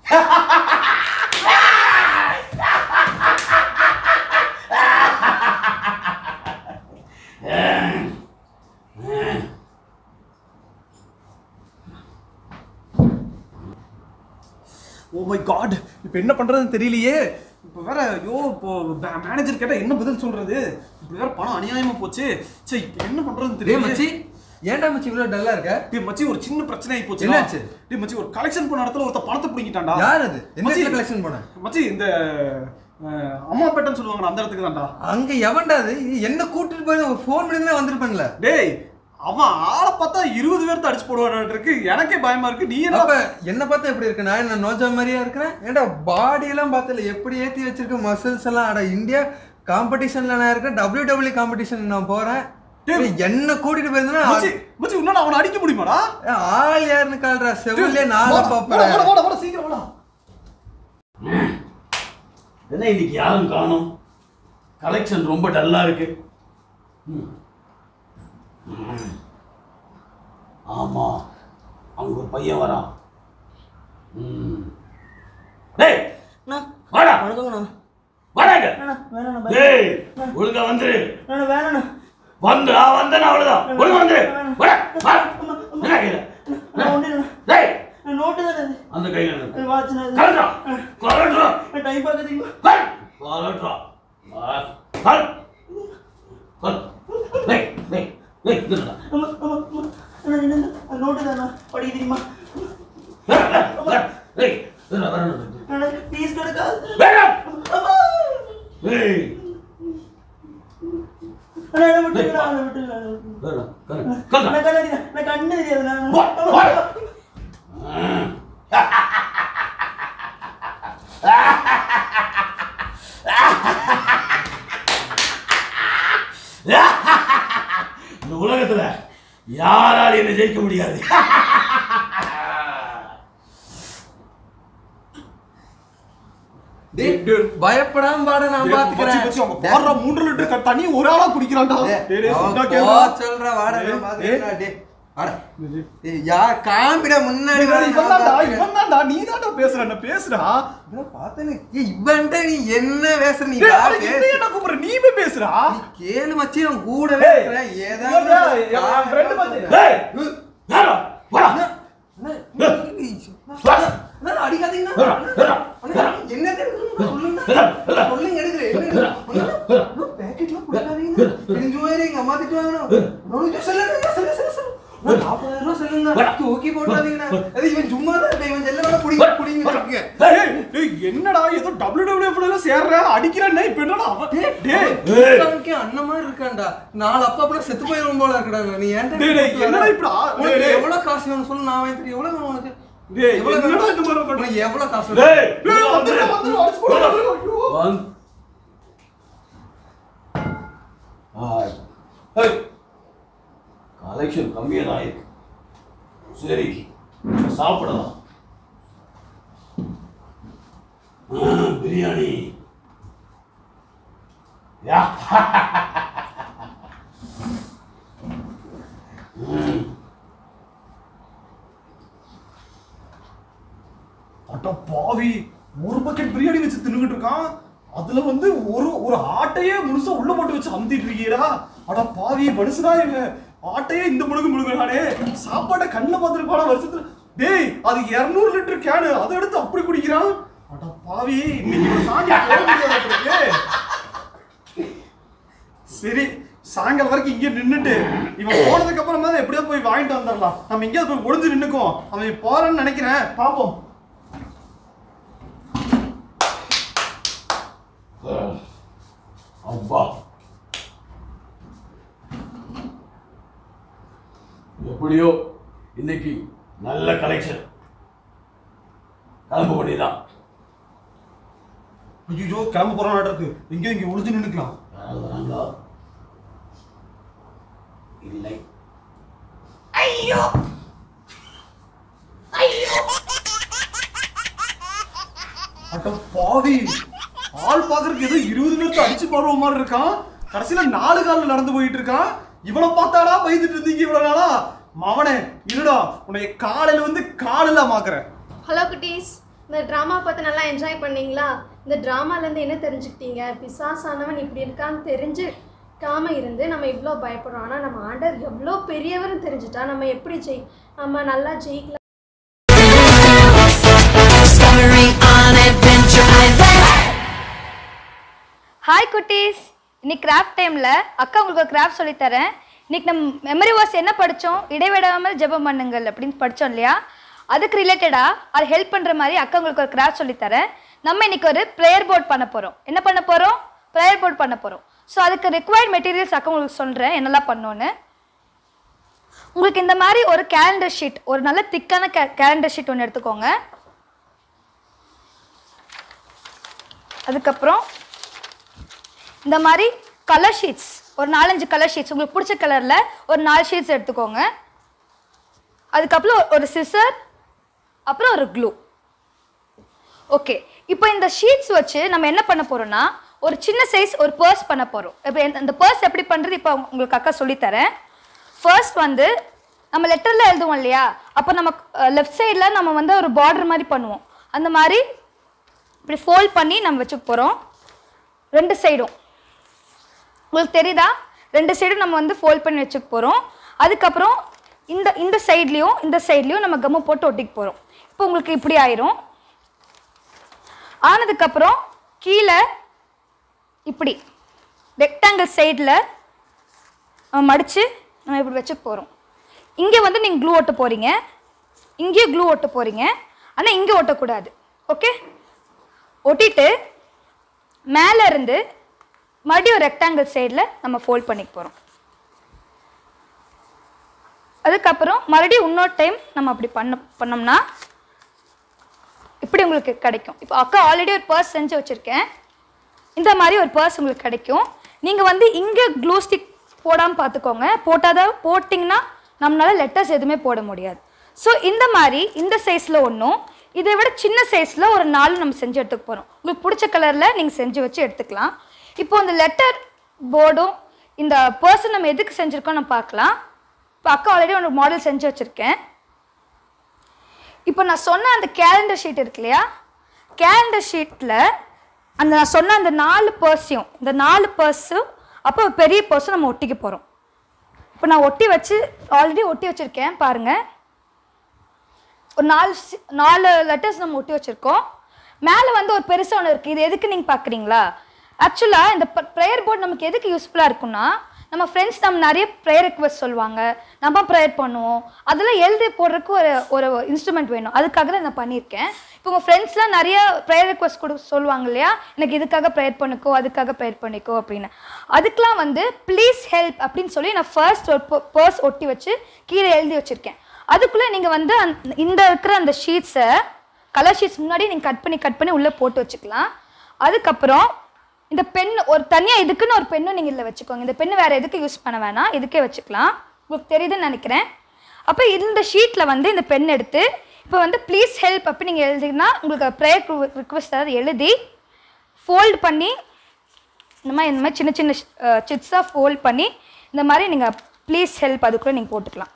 ஓ மை காட் இப்போ என்ன பண்றதுன்னு தெரியலையே இப்போ வேற ஐயோ இப்போ மேனேஜர் கேட்டா என்ன பதில் சொல்றது இப்படி வேற பணம் அநியாயமா போச்சு சே இப்போ என்ன பண்றதுன்னு டேய் தெரியல மச்சி ஏன்டா மச்சி இவ்வளவு டல்லா இருக்க டேய் மச்சி ஒரு சின்ன பிரச்சனை ஆகி போச்சு என்னாச்சு? டேய் மச்சி ஒரு கலெக்ஷன் பண்ண இடத்துல ஒருத்த பணத்தை பிடிங்கிட்டான்டா யார் அது என்ன மச்சி, கலெக்ஷன் பண்ண மச்சி இந்த அஹ், அம்மாப்பேட்டைன்னு சொல்லுவாங்க அந்த இடத்துக்கு தான்டா அங்க எவன்டா அது என்ன கூட்டிட்டு போய் ஒரு ஃபோன் பண்ணி தான் வந்திருப்பேன்ல டேய் அவன் ஆளை பார்த்தா இருபது பேர்த்த அடிச்சு போடுவான் இருக்கு எனக்கே பயமா இருக்கு நீ என்ன அப்ப என்ன பார்த்தா எப்படி இருக்கு நான் என்ன நோஜா மாதிரியா இருக்கிறேன் ஏன்டா பாடி எல்லாம் பார்த்தல எப்படி ஏத்தி வச்சிருக்க மசில்ஸ் எல்லாம் அட இந்தியா காம்படிஷன்ல நான் இருக்கேன் டபிள்யூ டபிள்யூ காம்படிஷன் நான் போறேன் டேய், என்ன கூட்டிட்டு போயிருந்தா மச்சி மச்சி உன்னால அவனை அடிக்க முடியுமாடா ஆள் யாருன்னு கால்றா செவிலே நாள வாடா, வாடா, பாப்பறேன் வாடா, வாடா, வாடா, சீக்கிரம் வாடா என்ன இன்னைக்கு யாரும் காணும் கலெக்ஷன் ரொம்ப டல்லா இருக்கு ம். ம். ஆமா அங்க ஒரு பையன் வரான் ம். டேய் வாடா வாடாங்க டேய் ஒழுங்கா வந்துரு வந்து ஆ வந்தேன் அவ்வளவுதான் ஒழுங்கா வந்துரு வாடா வாடா என்ன கையில டேய் அந்த கையில இருக்கு. கலண்டா கலண்டா கல் கலண்டா கல் கல் டேய் டேய் டேய் இதுடா டேய் இதுடா வரணும் வேணாம் டேய் வேணாம் கல் கல் வா வா இந்த உலகத்துல யாராலும் என்ன ஜெயிக்க முடியாது டேய், பயப்படாம பாட நான் டேய், மச்சி, மச்சி, அவங்க போடுற மூன்று லிட்டர் க- தண்ணி ஒரு ஆளா குடிக்கிறான்டா டேய், டேய், சொன்னா கேளுடா. சொல்றா வாடா டேய், நான் பாத்துக்கிறேன்டா, டேய். டேய். வாடா. டேய், யார் காமிடா முன்னாடி டேய், வாடா, டேய், இவன் நான் தான்டா, பாத்துக்கிறேன். இவன் தான்டா, நீ தான்டா பேசுற, என்ன பேசுடா. இவன் பார்த்தேனே, ஏய், இவன்ட்ட நீ என்ன பேசுற நீ டேய், வா, அட, பேசு. இவன் என்ன கூப்பிடுற, நீ போய் பேசுடா. நீ கேளு மச்சி நான் கூடவே டேய், இருக்கிறேன் இவன் ஏதாவது தான், ஒரு என் காரணம் friend மச்சி. சொல்றேன். டேய் யாரா வாடா அண்ணா, அண்ணா, அண்ணா, அடிக்காதீங்கண்ணா. வேணாம், அண்ணா, வேணாம், அண்ணா, என்ன தெரியுமா சொல்லுங்க வேணாம். சொல்லுங்க எடுக்கிறேன் என்ன பேக்கெட்லாம் கொடுக்காதீங்க தெரிஞ்சு போயிரு எங்க அம்மா திட்டுவாங்கண்ணா நூறு சொல்லுங்க சொல்லு சொல்லு சொல்லு நான் நாற்பதாயிரம் ரூபா சொல்லுங்க தூக்கி போட்டாதீங்கண்ணா அது இவன் சும்மா தான் இருக்கான் இவன் செல்ல வேணா புடிங்க புடிங்க வச்சுக்கோங்க. டேய், டேய், என்னடா ஏதோ WWF ல எல்லாம் சேர்ற அடிக்கிறேன்னா இப்ப என்னடா அவன் டேய் அவனுக்கே அண்ணன் மாதிரி இருக்கான்டா நாலு அப்பா அப்புறம் செத்து போயிரும் போல இருக்கடா நீ ஏன்டா டேய், டேய், என்னடா இப்படி ஆ- டேய், உனக்கு டேய். எவ்வளவு காசு வேணும் சொல்லு நான் வாங்கி தரேன் எவ்வளவு வேணும் உனக்கு டேய், எவ்வளவு என்னடா வேணும்? இந்த மாதிரி பண்ற? உனக்கு எவ்வளவு காசு டேய், வேணும் டேய், வந்துடுறா, வந்துடுறா, அடிச்சு போடுறா, ஐயோ. One. ஆ. ஹேய். கலெக்ஷன் கம்மியாக தான் இருக்கு சரி சாப்பிடலாம் ஆ, பிரியாணி யா ம். அட பாவி ஒரு பக்கெட் பிரியாணி வச்சு தின்னுகிட்டு இருக்கான் அதுல வந்து ஒரு ஒரு ஆட்டையே முழுசா உள்ள போட்டு வச்சு அமுத்திட்டு இருக்கீடா அட பாவி மனுஷனா இவன் ஆட்டையே இந்த முழுகு முழுகுறானே சாப்பாட்டை கண்ணில் பார்த்துருப்பானா வருஷத்துல டேய் அது 200 லிட்டர் கேனு அதை எடுத்து அப்படி குடிக்கிறான் அட பாவி இன்னைக்கு இவனை தாண்டி போக முடியாதாட்டிருக்கு. சரி சாயங்காலம் வரைக்கும் இங்கே நின்னுட்டு இவன் போனதுக்கு அப்புறமா தான் எப்படியோ போய் வாங்கிட்டு வந்துடலாம் நம்ம எங்கேயாவது போய் ஒளிஞ்சு நின்னுக்கோம் அவன் போறான்னு நினைக்கிறேன் பாப்போம் அப்பா எப்படியோ இன்னைக்கு நல்ல கலெக்ஷன் கிளம்ப வேண்டியதான் ஐயோ கிளம்ப போறான் இருக்கு எங்கேயோ இங்க ஒளிஞ்சு நின்னுக்கலாம் யாராவது வராங்களா இல்லை அட பாவி ஆள் பாக்குறதுக்கு ஏதோ இருபது பேருக்கு அடிச்சு போடுற மாதிரி இருக்கான் கடைசியில நாலு காலில் நடந்து போயிட்டு இருக்கான் இவனை பார்த்தாடா பயந்துட்டு இருந்தீங்க இவ்வளவு நாளா மவனே இருடா உன்னை காலையில வந்து காலில் மாக்குறேன் ஹலோ குட்டீஸ் இந்த ட்ராமா பார்த்து நல்லா என்ஜாய் பண்ணீங்களா இந்த ட்ராமாலேருந்து என்ன தெரிஞ்சுக்கிட்டீங்க பிசாசானவன் இப்படி இருக்கான்னு தெரிஞ்சுக்காம இருந்து நம்ம இவ்வளோ பயப்படுறோம் ஆனால் நம்ம ஆண்டர் எவ்வளோ பெரியவர்னு தெரிஞ்சுட்டா நம்ம எப்படி ஜெய் நம்ம நல்லா ஜெயிக்கலாம் Discovering on Adventure Island. Hi குட்டீஸ் இன்னைக்கு கிராஃப்ட் டைமில் அக்கா உங்களுக்கு ஒரு கிராஃப்ட் சொல்லித்தரேன் இன்னைக்கு நம்ம மெமரி வாஸ் என்ன படித்தோம் இடைவிடாமல் ஜெபம் பண்ணுங்கள் அப்படின்னு படித்தோம் இல்லையா அதுக்கு ரிலேட்டடாக அது ஹெல்ப் பண்ணுற மாதிரி அக்கா உங்களுக்கு ஒரு கிராஃப்ட் சொல்லித்தரேன் நம்ம இன்னைக்கு ஒரு ப்ரேயர் போர்ட் பண்ண போகிறோம் என்ன பண்ண போகிறோம் ப்ரேயர் போர்ட் பண்ண போகிறோம் ஸோ அதுக்கு ரெக்வயர்ட் மெட்டீரியல்ஸ் அக்கா உங்களுக்கு சொல்கிறேன் என்னெல்லாம் பண்ணோன்னு உங்களுக்கு இந்த மாதிரி ஒரு கேலண்டர் ஷீட் ஒரு நல்ல திக்கான கே கேலண்டர் ஷீட் ஒன்று எடுத்துக்கோங்க அதுக்கப்புறம் இந்த மாதிரி கலர் ஷீட்ஸ் ஒரு நாலஞ்சு கலர் ஷீட்ஸ் உங்களுக்கு பிடிச்ச கலரில் ஒரு நாலு ஷீட்ஸ் எடுத்துக்கோங்க அதுக்கப்புறம் ஒரு சிசர் அப்புறம் ஒரு க்ளூ ஓகே இப்போ இந்த ஷீட்ஸ் வச்சு நம்ம என்ன பண்ண போறோம்னா ஒரு சின்ன சைஸ் ஒரு பர்ஸ் பண்ண போகிறோம் இப்போ இந்த- இந்த பர்ஸ் எப்படி பண்ணுறது இப்போ உங்களுக்கு அக்கா சொல்லித்தரேன் ஃபர்ஸ்ட் வந்து நம்ம லெட்டரில் எழுதுவோம் இல்லையா அப்போ நம்ம லெஃப்ட் சைடில் நம்ம வந்து ஒரு பார்டர் மாதிரி பண்ணுவோம் அந்த மாதிரி இப்படி ஃபோல்ட் பண்ணி நம்ம வச்சுக்க போகிறோம் ரெண்டு சைடும் உங்களுக்கு தெரியுதா ரெண்டு சைடும் நம்ம வந்து ஃபோல்ட் பண்ணி வச்சுக்க போகிறோம் அதுக்கப்புறம் இந்த இந்த சைட்லேயும் இந்த சைட்லேயும் நம்ம கம்மு போட்டு ஒட்டிக்க போகிறோம் இப்போ உங்களுக்கு இப்படி ஆயிரும் ஆனதுக்கப்புறம் கீழே இப்படி ரெக்டாங்கிள் சைடில் நம்ம மடித்து நம்ம இப்படி வச்சுக்க போகிறோம் இங்கே வந்து நீங்கள் க்ளூ ஒட்ட போகிறீங்க இங்கேயும் க்ளூ ஒட்ட போகிறீங்க ஆனால் இங்கே ஒட்டக்கூடாது ஓகே ஒட்டிட்டு மேலே இருந்து மறுபடியும் ரெக்டாங்கிள் சைடில் நம்ம ஃபோல்ட் பண்ணிக்க போகிறோம் அதுக்கப்புறம் மறுபடியும் இன்னொரு டைம் நம்ம அப்படி பண்ண பண்ணோம்னா இப்படி உங்களுக்கு கிடைக்கும் இப்போ அக்கா ஆல்ரெடி ஒரு பர்ஸ் செஞ்சு வச்சுருக்கேன் இந்த மாதிரி ஒரு பர்ஸ் உங்களுக்கு கிடைக்கும் நீங்கள் வந்து இங்கே க்ளூ ஸ்டிக் போடாமல் பார்த்துக்கோங்க போட்டால் தான் போட்டிங்கன்னா நம்மளால லெட்டர்ஸ் எதுவுமே போட முடியாது ஸோ இந்த மாதிரி இந்த சைஸில் ஒன்றும் இதை விட சின்ன சைஸில் ஒரு நாலு நம்ம செஞ்சு எடுத்துக்க போகிறோம் உங்களுக்கு பிடிச்ச கலரில் நீங்கள் செஞ்சு வச்சு எடுத்துக்கலாம் இப்போ இந்த லெட்டர் போர்டும் இந்த பர்சன் நம்ம எதுக்கு செஞ்சுருக்கோம் நம்ம பார்க்கலாம் இப்போ அக்கா ஆல்ரெடி ஒரு மாடல் செஞ்சு வச்சுருக்கேன் இப்போ நான் சொன்ன அந்த கேலண்டர் ஷீட் இருக்கு இல்லையா கேலண்டர் ஷீட்டில் அந்த நான் சொன்ன அந்த நாலு பர்ஸையும் இந்த நாலு பர்ஸும் அப்போ ஒரு பெரிய பர்ஸும் நம்ம ஒட்டிக்க போகிறோம் இப்போ நான் ஒட்டி வச்சு ஆல்ரெடி ஒட்டி வச்சுருக்கேன் பாருங்கள் ஒரு நாலு சி- நாலு லெட்டர்ஸ் நம்ம ஒட்டி வச்சுருக்கோம் மேலே வந்து ஒரு பெருசாக ஒன்று இருக்குது இது எதுக்கு நீங்கள் பார்க்குறீங்களா ஆக்சுவலாக இந்த ப்ரேயர் போர்டு நமக்கு எதுக்கு யூஸ்ஃபுல்லாக இருக்கும்னா நம்ம ஃப்ரெண்ட்ஸ் நம்ம நிறைய ப்ரேயர் ரெக்வஸ்ட் சொல்லுவாங்க நம்ம ப்ரேயர் பண்ணுவோம் அதெல்லாம் எழுதி போடுறதுக்கு ஒரு ஒரு இன்ஸ்ட்ருமெண்ட் வேணும் அதுக்காக தான் நான் பண்ணியிருக்கேன் இப்போ உங்கள் ஃப்ரெண்ட்ஸ்லாம் நிறைய ப்ரேயர் ரெக்வஸ்ட் கொடு சொல்லுவாங்க இல்லையா எனக்கு இதுக்காக ப்ரேயர் பண்ணிக்கோ அதுக்காக ப்ரேயர் பண்ணிக்கோ அப்படின்னு அதுக்கெலாம் வந்து ப்ளீஸ் ஹெல்ப் அப்படின்னு சொல்லி நான் ஃபர்ஸ்ட் ஒரு பர்ஸ் ஒட்டி வச்சு கீழே எழுதி வச்சுருக்கேன் அதுக்குள்ளே நீங்கள் வந்து அந்த இந்த இருக்கிற அந்த ஷீட்ஸை கலர் ஷீட்ஸ் முன்னாடி நீங்கள் கட் பண்ணி கட் பண்ணி உள்ளே போட்டு வச்சுக்கலாம் அதுக்கப்புறம் இந்த பென் ஒரு தனியாக இதுக்குன்னு ஒரு பெண்ணும் நீங்கள் இதில் வச்சுக்கோங்க இந்த பெண்ணு வேறு எதுக்கு யூஸ் பண்ண வேணாம் இதுக்கே வச்சுக்கலாம் உங்களுக்கு தெரியுதுன்னு நினைக்கிறேன் அப்போ இந்த ஷீட்டில் வந்து இந்த பென் எடுத்து இப்போ வந்து ப்ளீஸ் ஹெல்ப் அப்படி நீங்கள் எழுதிங்கன்னா உங்களுக்கு ப்ரேயர் ரிக்வஸ்ட் ஏதாவது எழுதி ஃபோல்ட் பண்ணி இந்த மாதிரி இந்த மாதிரி சின்ன சின்ன சிட்ஸாக ஃபோல்ட் பண்ணி இந்த மாதிரி நீங்கள் ப்ளீஸ் ஹெல்ப் அதுக்குள்ளே நீங்கள் போட்டுக்கலாம்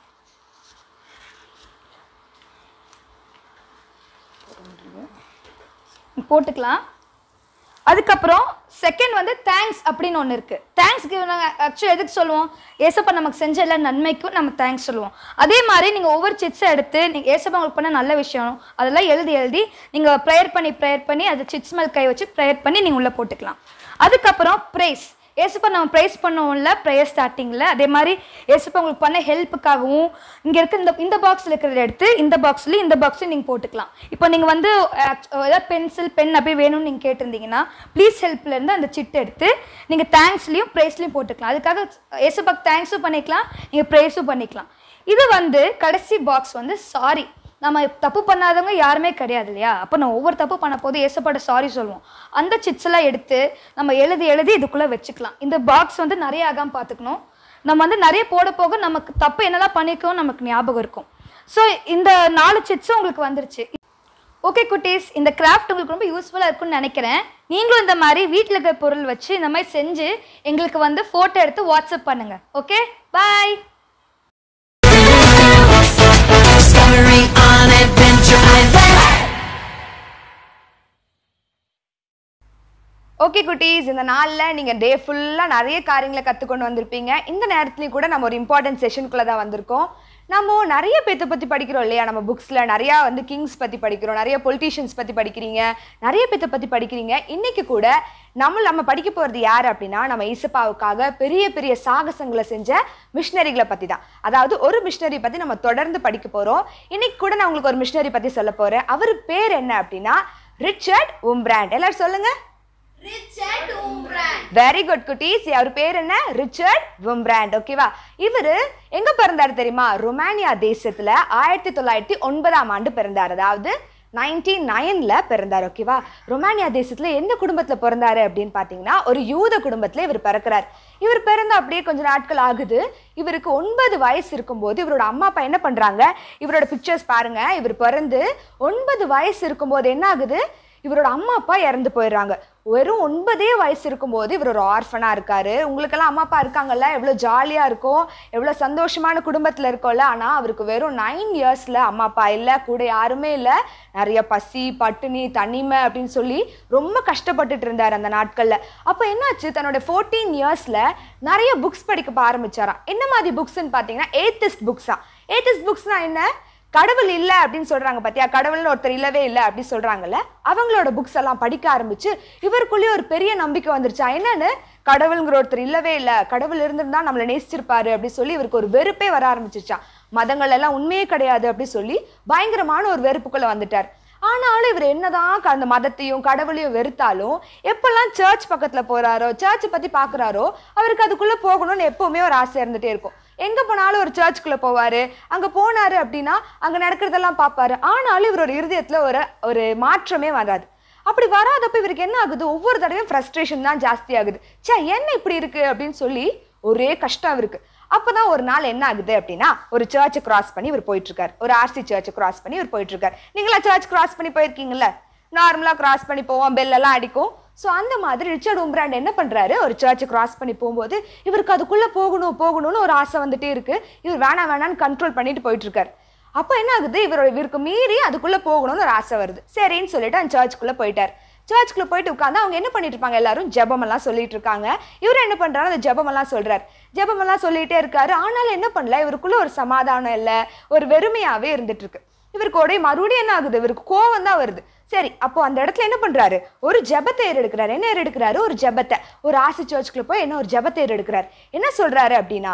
போட்டுக்கலாம் அதுக்கப்புறம் செகண்ட் வந்து தேங்க்ஸ் அப்படின்னு ஒன்று இருக்குது தேங்க்ஸ் நாங்கள் ஆக்சுவலி எதுக்கு சொல்லுவோம் ஏசப்பா நமக்கு செஞ்ச எல்லா நன்மைக்கும் நம்ம தேங்க்ஸ் சொல்லுவோம் அதே மாதிரி நீங்கள் ஒவ்வொரு சிட்ஸை எடுத்து நீங்கள் ஏசப்பா உங்களுக்கு பண்ண நல்ல விஷயம் அதெல்லாம் எழுதி எழுதி நீங்கள் ப்ரேயர் பண்ணி ப்ரேயர் பண்ணி அது சிட்ஸ் மேல் கை வச்சு ப்ரேயர் பண்ணி நீங்கள் உள்ளே போட்டுக்கலாம் அதுக்கப்புறம் ப்ரைஸ் ஏசப்பா நம்ம ப்ரைஸ் பண்ணுவோம்ல ப்ரேயர் ஸ்டார்டிங்கில் அதே மாதிரி ஏசப்பா உங்களுக்கு பண்ண ஹெல்ப்புக்காகவும் இங்கே இருக்க இந்த இந்த பாக்ஸில் இருக்கிறத எடுத்து இந்த பாக்ஸ்லேயும் இந்த பாக்ஸ்லையும் நீங்கள் போட்டுக்கலாம் இப்போ நீங்கள் வந்து act- ஏதாவது பென்சில் பென் அப்படி வேணும்னு நீங்கள் கேட்டிருந்தீங்கன்னா ப்ளீஸ் ஹெல்ப்லேருந்து அந்த சிட் எடுத்து நீங்கள் தேங்க்ஸ்லேயும் ப்ரைஸ்லையும் போட்டுக்கலாம் அதுக்காக ஏசப்பாக்கு தேங்க்ஸும் பண்ணிக்கலாம் நீங்கள் ப்ரைஸும் பண்ணிக்கலாம் இது வந்து கடைசி பாக்ஸ் வந்து சாரி நம்ம தப்பு பண்ணாதவங்க யாருமே கிடையாது இல்லையா அப்போ நம்ம ஒவ்வொரு தப்பு பண்ண போது ஏசப்பாட்ட சாரி சொல்லுவோம் அந்த சிட்ஸ் எல்லாம் எடுத்து நம்ம எழுதி எழுதி இதுக்குள்ளே வச்சுக்கலாம் இந்த பாக்ஸ் வந்து நிறைய ஆகாமல் பார்த்துக்கணும் நம்ம வந்து நிறைய போட போக நமக்கு தப்பு என்னெல்லாம் பண்ணிக்கோ நமக்கு ஞாபகம் இருக்கும் ஸோ இந்த நாலு சிட்ஸும் உங்களுக்கு வந்துருச்சு ஓகே குட்டீஸ் இந்த கிராஃப்ட் உங்களுக்கு ரொம்ப யூஸ்ஃபுல்லாக இருக்கும்னு நினைக்கிறேன் நீங்களும் இந்த மாதிரி வீட்டில் இருக்கிற பொருள் வச்சு இந்த மாதிரி செஞ்சு எங்களுக்கு வந்து ஃபோட்டோ எடுத்து வாட்ஸ்அப் பண்ணுங்க okay bye Discovery on Adventure Island. Okay குட்டீஸ் இந்த நாளில் நீங்கள் டே ஃபுல்லாக நிறைய காரியங்களை கற்றுக்கொண்டு வந்திருப்பீங்க இந்த நேரத்துலையும் கூட நம்ம ஒரு இம்பார்ட்டன்ட் செஷனுக்குள்ளே தான் வந்திருக்கோம் நம்ம நிறைய பேர்த்த பற்றி படிக்கிறோம் இல்லையா நம்ம புக்ஸில் நிறையா வந்து கிங்ஸ் பற்றி படிக்கிறோம் நிறைய பொலிட்டீஷியன்ஸ் பற்றி படிக்கிறீங்க நிறைய பேர்த்த பற்றி படிக்கிறீங்க இன்றைக்கி கூட நம்ம நம்ம படிக்க போகிறது யார் அப்படின்னா நம்ம இசப்பாவுக்காக பெரிய பெரிய சாகசங்களை செஞ்ச மிஷினரிகளை பற்றி தான் அதாவது ஒரு மிஷினரி பற்றி நம்ம தொடர்ந்து படிக்க போகிறோம் இன்னைக்கு கூட நான் உங்களுக்கு ஒரு மிஷினரி பற்றி சொல்ல போகிறேன் அவர் பேர் என்ன அப்படின்னா ரிச்சர்ட் உம்ப்ராண்ட் எல்லாரும் சொல்லுங்கள் வெரி குட் குட்டீஸ் அவர் பேர் என்ன ரிச்சர்ட் விம்ப்ராண்ட் ஓகேவா இவர் எங்க பிறந்தாரு தெரியுமா ரொமானியா தேசத்துல ஆயிரத்தி தொள்ளாயிரத்தி ஒன்பதாம் ஆண்டு பிறந்தார் அதாவது நைன்டீன் நைன்ல பிறந்தார் ஓகேவா ரொமானியா தேசத்துல எந்த குடும்பத்துல பிறந்தாரு அப்படின்னு பாத்தீங்கன்னா ஒரு யூத குடும்பத்துல இவர் பிறக்கிறார் இவர் பிறந்த அப்படியே கொஞ்ச நாட்கள் ஆகுது இவருக்கு ஒன்பது வயசு இருக்கும்போது இவரோட அம்மா அப்பா என்ன பண்றாங்க இவரோட பிக்சர்ஸ் பாருங்க இவர் பிறந்து ஒன்பது வயசு இருக்கும்போது என்ன ஆகுது இவரோட அம்மா அப்பா இறந்து போயிடுறாங்க வெறும் ஒன்பதே வயசு இருக்கும்போது இவர் ஒரு ஆர்ஃபனாக இருக்காரு உங்களுக்கெல்லாம் அம்மா அப்பா இருக்காங்கல்ல எவ்வளோ ஜாலியாக இருக்கும் எவ்வளோ சந்தோஷமான குடும்பத்தில் இருக்கோம்ல ஆனால் அவருக்கு வெறும் நைன் இயர்ஸில் அம்மா அப்பா இல்லை கூட யாருமே இல்லை நிறைய பசி பட்டினி தனிமை அப்படின்னு சொல்லி ரொம்ப கஷ்டப்பட்டுட்டு இருந்தார் அந்த நாட்களில் அப்போ என்னாச்சு தன்னோட ஃபோர்டீன் இயர்ஸில் நிறைய புக்ஸ் படிக்க ஆரம்பிச்சாராம் என்ன மாதிரி புக்ஸ்ன்னு பார்த்தீங்கன்னா ஏத்திஸ்ட் புக்ஸா ஏத்திஸ்ட் புக்ஸ்னா என்ன கடவுள் இல்லை அப்படின்னு சொல்றாங்க பாத்தியா கடவுள்னு ஒருத்தர் இல்லவே இல்லை அப்படி சொல்றாங்கல்ல அவங்களோட புக்ஸ் எல்லாம் படிக்க ஆரம்பிச்சு இவருக்குள்ளேயே ஒரு பெரிய நம்பிக்கை வந்துருச்சா என்னன்னு கடவுளுங்கிற ஒருத்தர் இல்லவே இல்லை கடவுள் இருந்திருந்தா நம்மளை நேசிச்சிருப்பாரு அப்படி சொல்லி இவருக்கு ஒரு வெறுப்பே வர ஆரம்பிச்சிருச்சான் மதங்கள் எல்லாம் உண்மையே கிடையாது அப்படி சொல்லி பயங்கரமான ஒரு வெறுப்புக்குள்ள வந்துட்டார் ஆனாலும் இவர் என்னதான் க- அந்த மதத்தையும் கடவுளையும் வெறுத்தாலும் எப்பெல்லாம் சர்ச் பக்கத்துல போறாரோ சர்ச் பத்தி பாக்குறாரோ அவருக்கு அதுக்குள்ள போகணும்னு எப்பவுமே ஒரு ஆசை இருந்துட்டே இருக்கும் எங்க போனாலும் ஒரு சர்ச்சுக்குள்ள போவாரு அங்க போனாரு அப்படின்னா அங்க நடக்கிறதெல்லாம் பார்ப்பாரு ஆனாலும் இவரோட இருதயத்துல ஒரு ஒரு மாற்றமே வராது அப்படி வராதப்ப இவருக்கு என்ன ஆகுது ஒவ்வொரு தடவையும் ஃப்ரஸ்ட்ரேஷன் தான் ஜாஸ்தி ஆகுது ச்சே என்ன இப்படி இருக்கு அப்படின்னு சொல்லி ஒரே கஷ்டம் இருக்கு அப்பதான் ஒரு நாள் என்ன ஆகுது அப்படின்னா ஒரு சர்ச்சை கிராஸ் பண்ணி இவர் போயிட்டு இருக்காரு ஒரு ஆர்சி சர்ச்சை கிராஸ் பண்ணி இவர் போயிட்டு இருக்காரு நீங்களா சர்ச் கிராஸ் பண்ணி போயிருக்கீங்கல்ல நார்மலா கிராஸ் பண்ணி போவோம் பெல் எல்லாம் அடிக்கும் ஸோ அந்த மாதிரி ரிச்சர்ட் உம்ப்ராண்ட் என்ன பண்றாரு ஒரு சர்ச்சை கிராஸ் பண்ணி போகும்போது இவருக்கு அதுக்குள்ள போகணும் போகணும்னு ஒரு ஆசை வந்துட்டே இருக்கு இவர் வேணாம் வேணாம்னு கண்ட்ரோல் பண்ணிட்டு போயிட்டு இருக்காரு அப்போ என்ன ஆகுது இவரோட இவருக்கு மீறி அதுக்குள்ள போகணும்னு ஒரு ஆசை வருது சரின்னு சொல்லிட்டு அந்த சர்ச்சுக்குள்ள போயிட்டார் சர்ச்சுக்குள்ள போயிட்டு உட்காந்து அவங்க என்ன பண்ணிட்டு இருப்பாங்க எல்லாரும் ஜெபமெல்லாம் சொல்லிட்டு இருக்காங்க இவர் என்ன பண்றாரு அந்த ஜெபமெல்லாம் சொல்றாரு ஜெபமெல்லாம் சொல்லிட்டே இருக்காரு ஆனாலும் என்ன பண்ணல இவருக்குள்ள ஒரு சமாதானம் இல்லை ஒரு வெறுமையாவே இருந்துட்டு இருக்கு இவருக்கு உடைய மறுபடியும் என்ன ஆகுது இவருக்கு கோவம் தான் வருது சரி அப்போ அந்த இடத்துல என்ன பண்றாரு ஒரு ஜெபத்தை ஏறெடுக்கிறாரு என்ன ஏறெடுக்கிறாரு ஒரு ஜெபத்தை ஒரு ஆசி சர்ச்சுக்குள்ள போய் என்ன ஒரு ஜெபத்தை ஏறெடுக்கிறாரு என்ன சொல்றாரு அப்படின்னா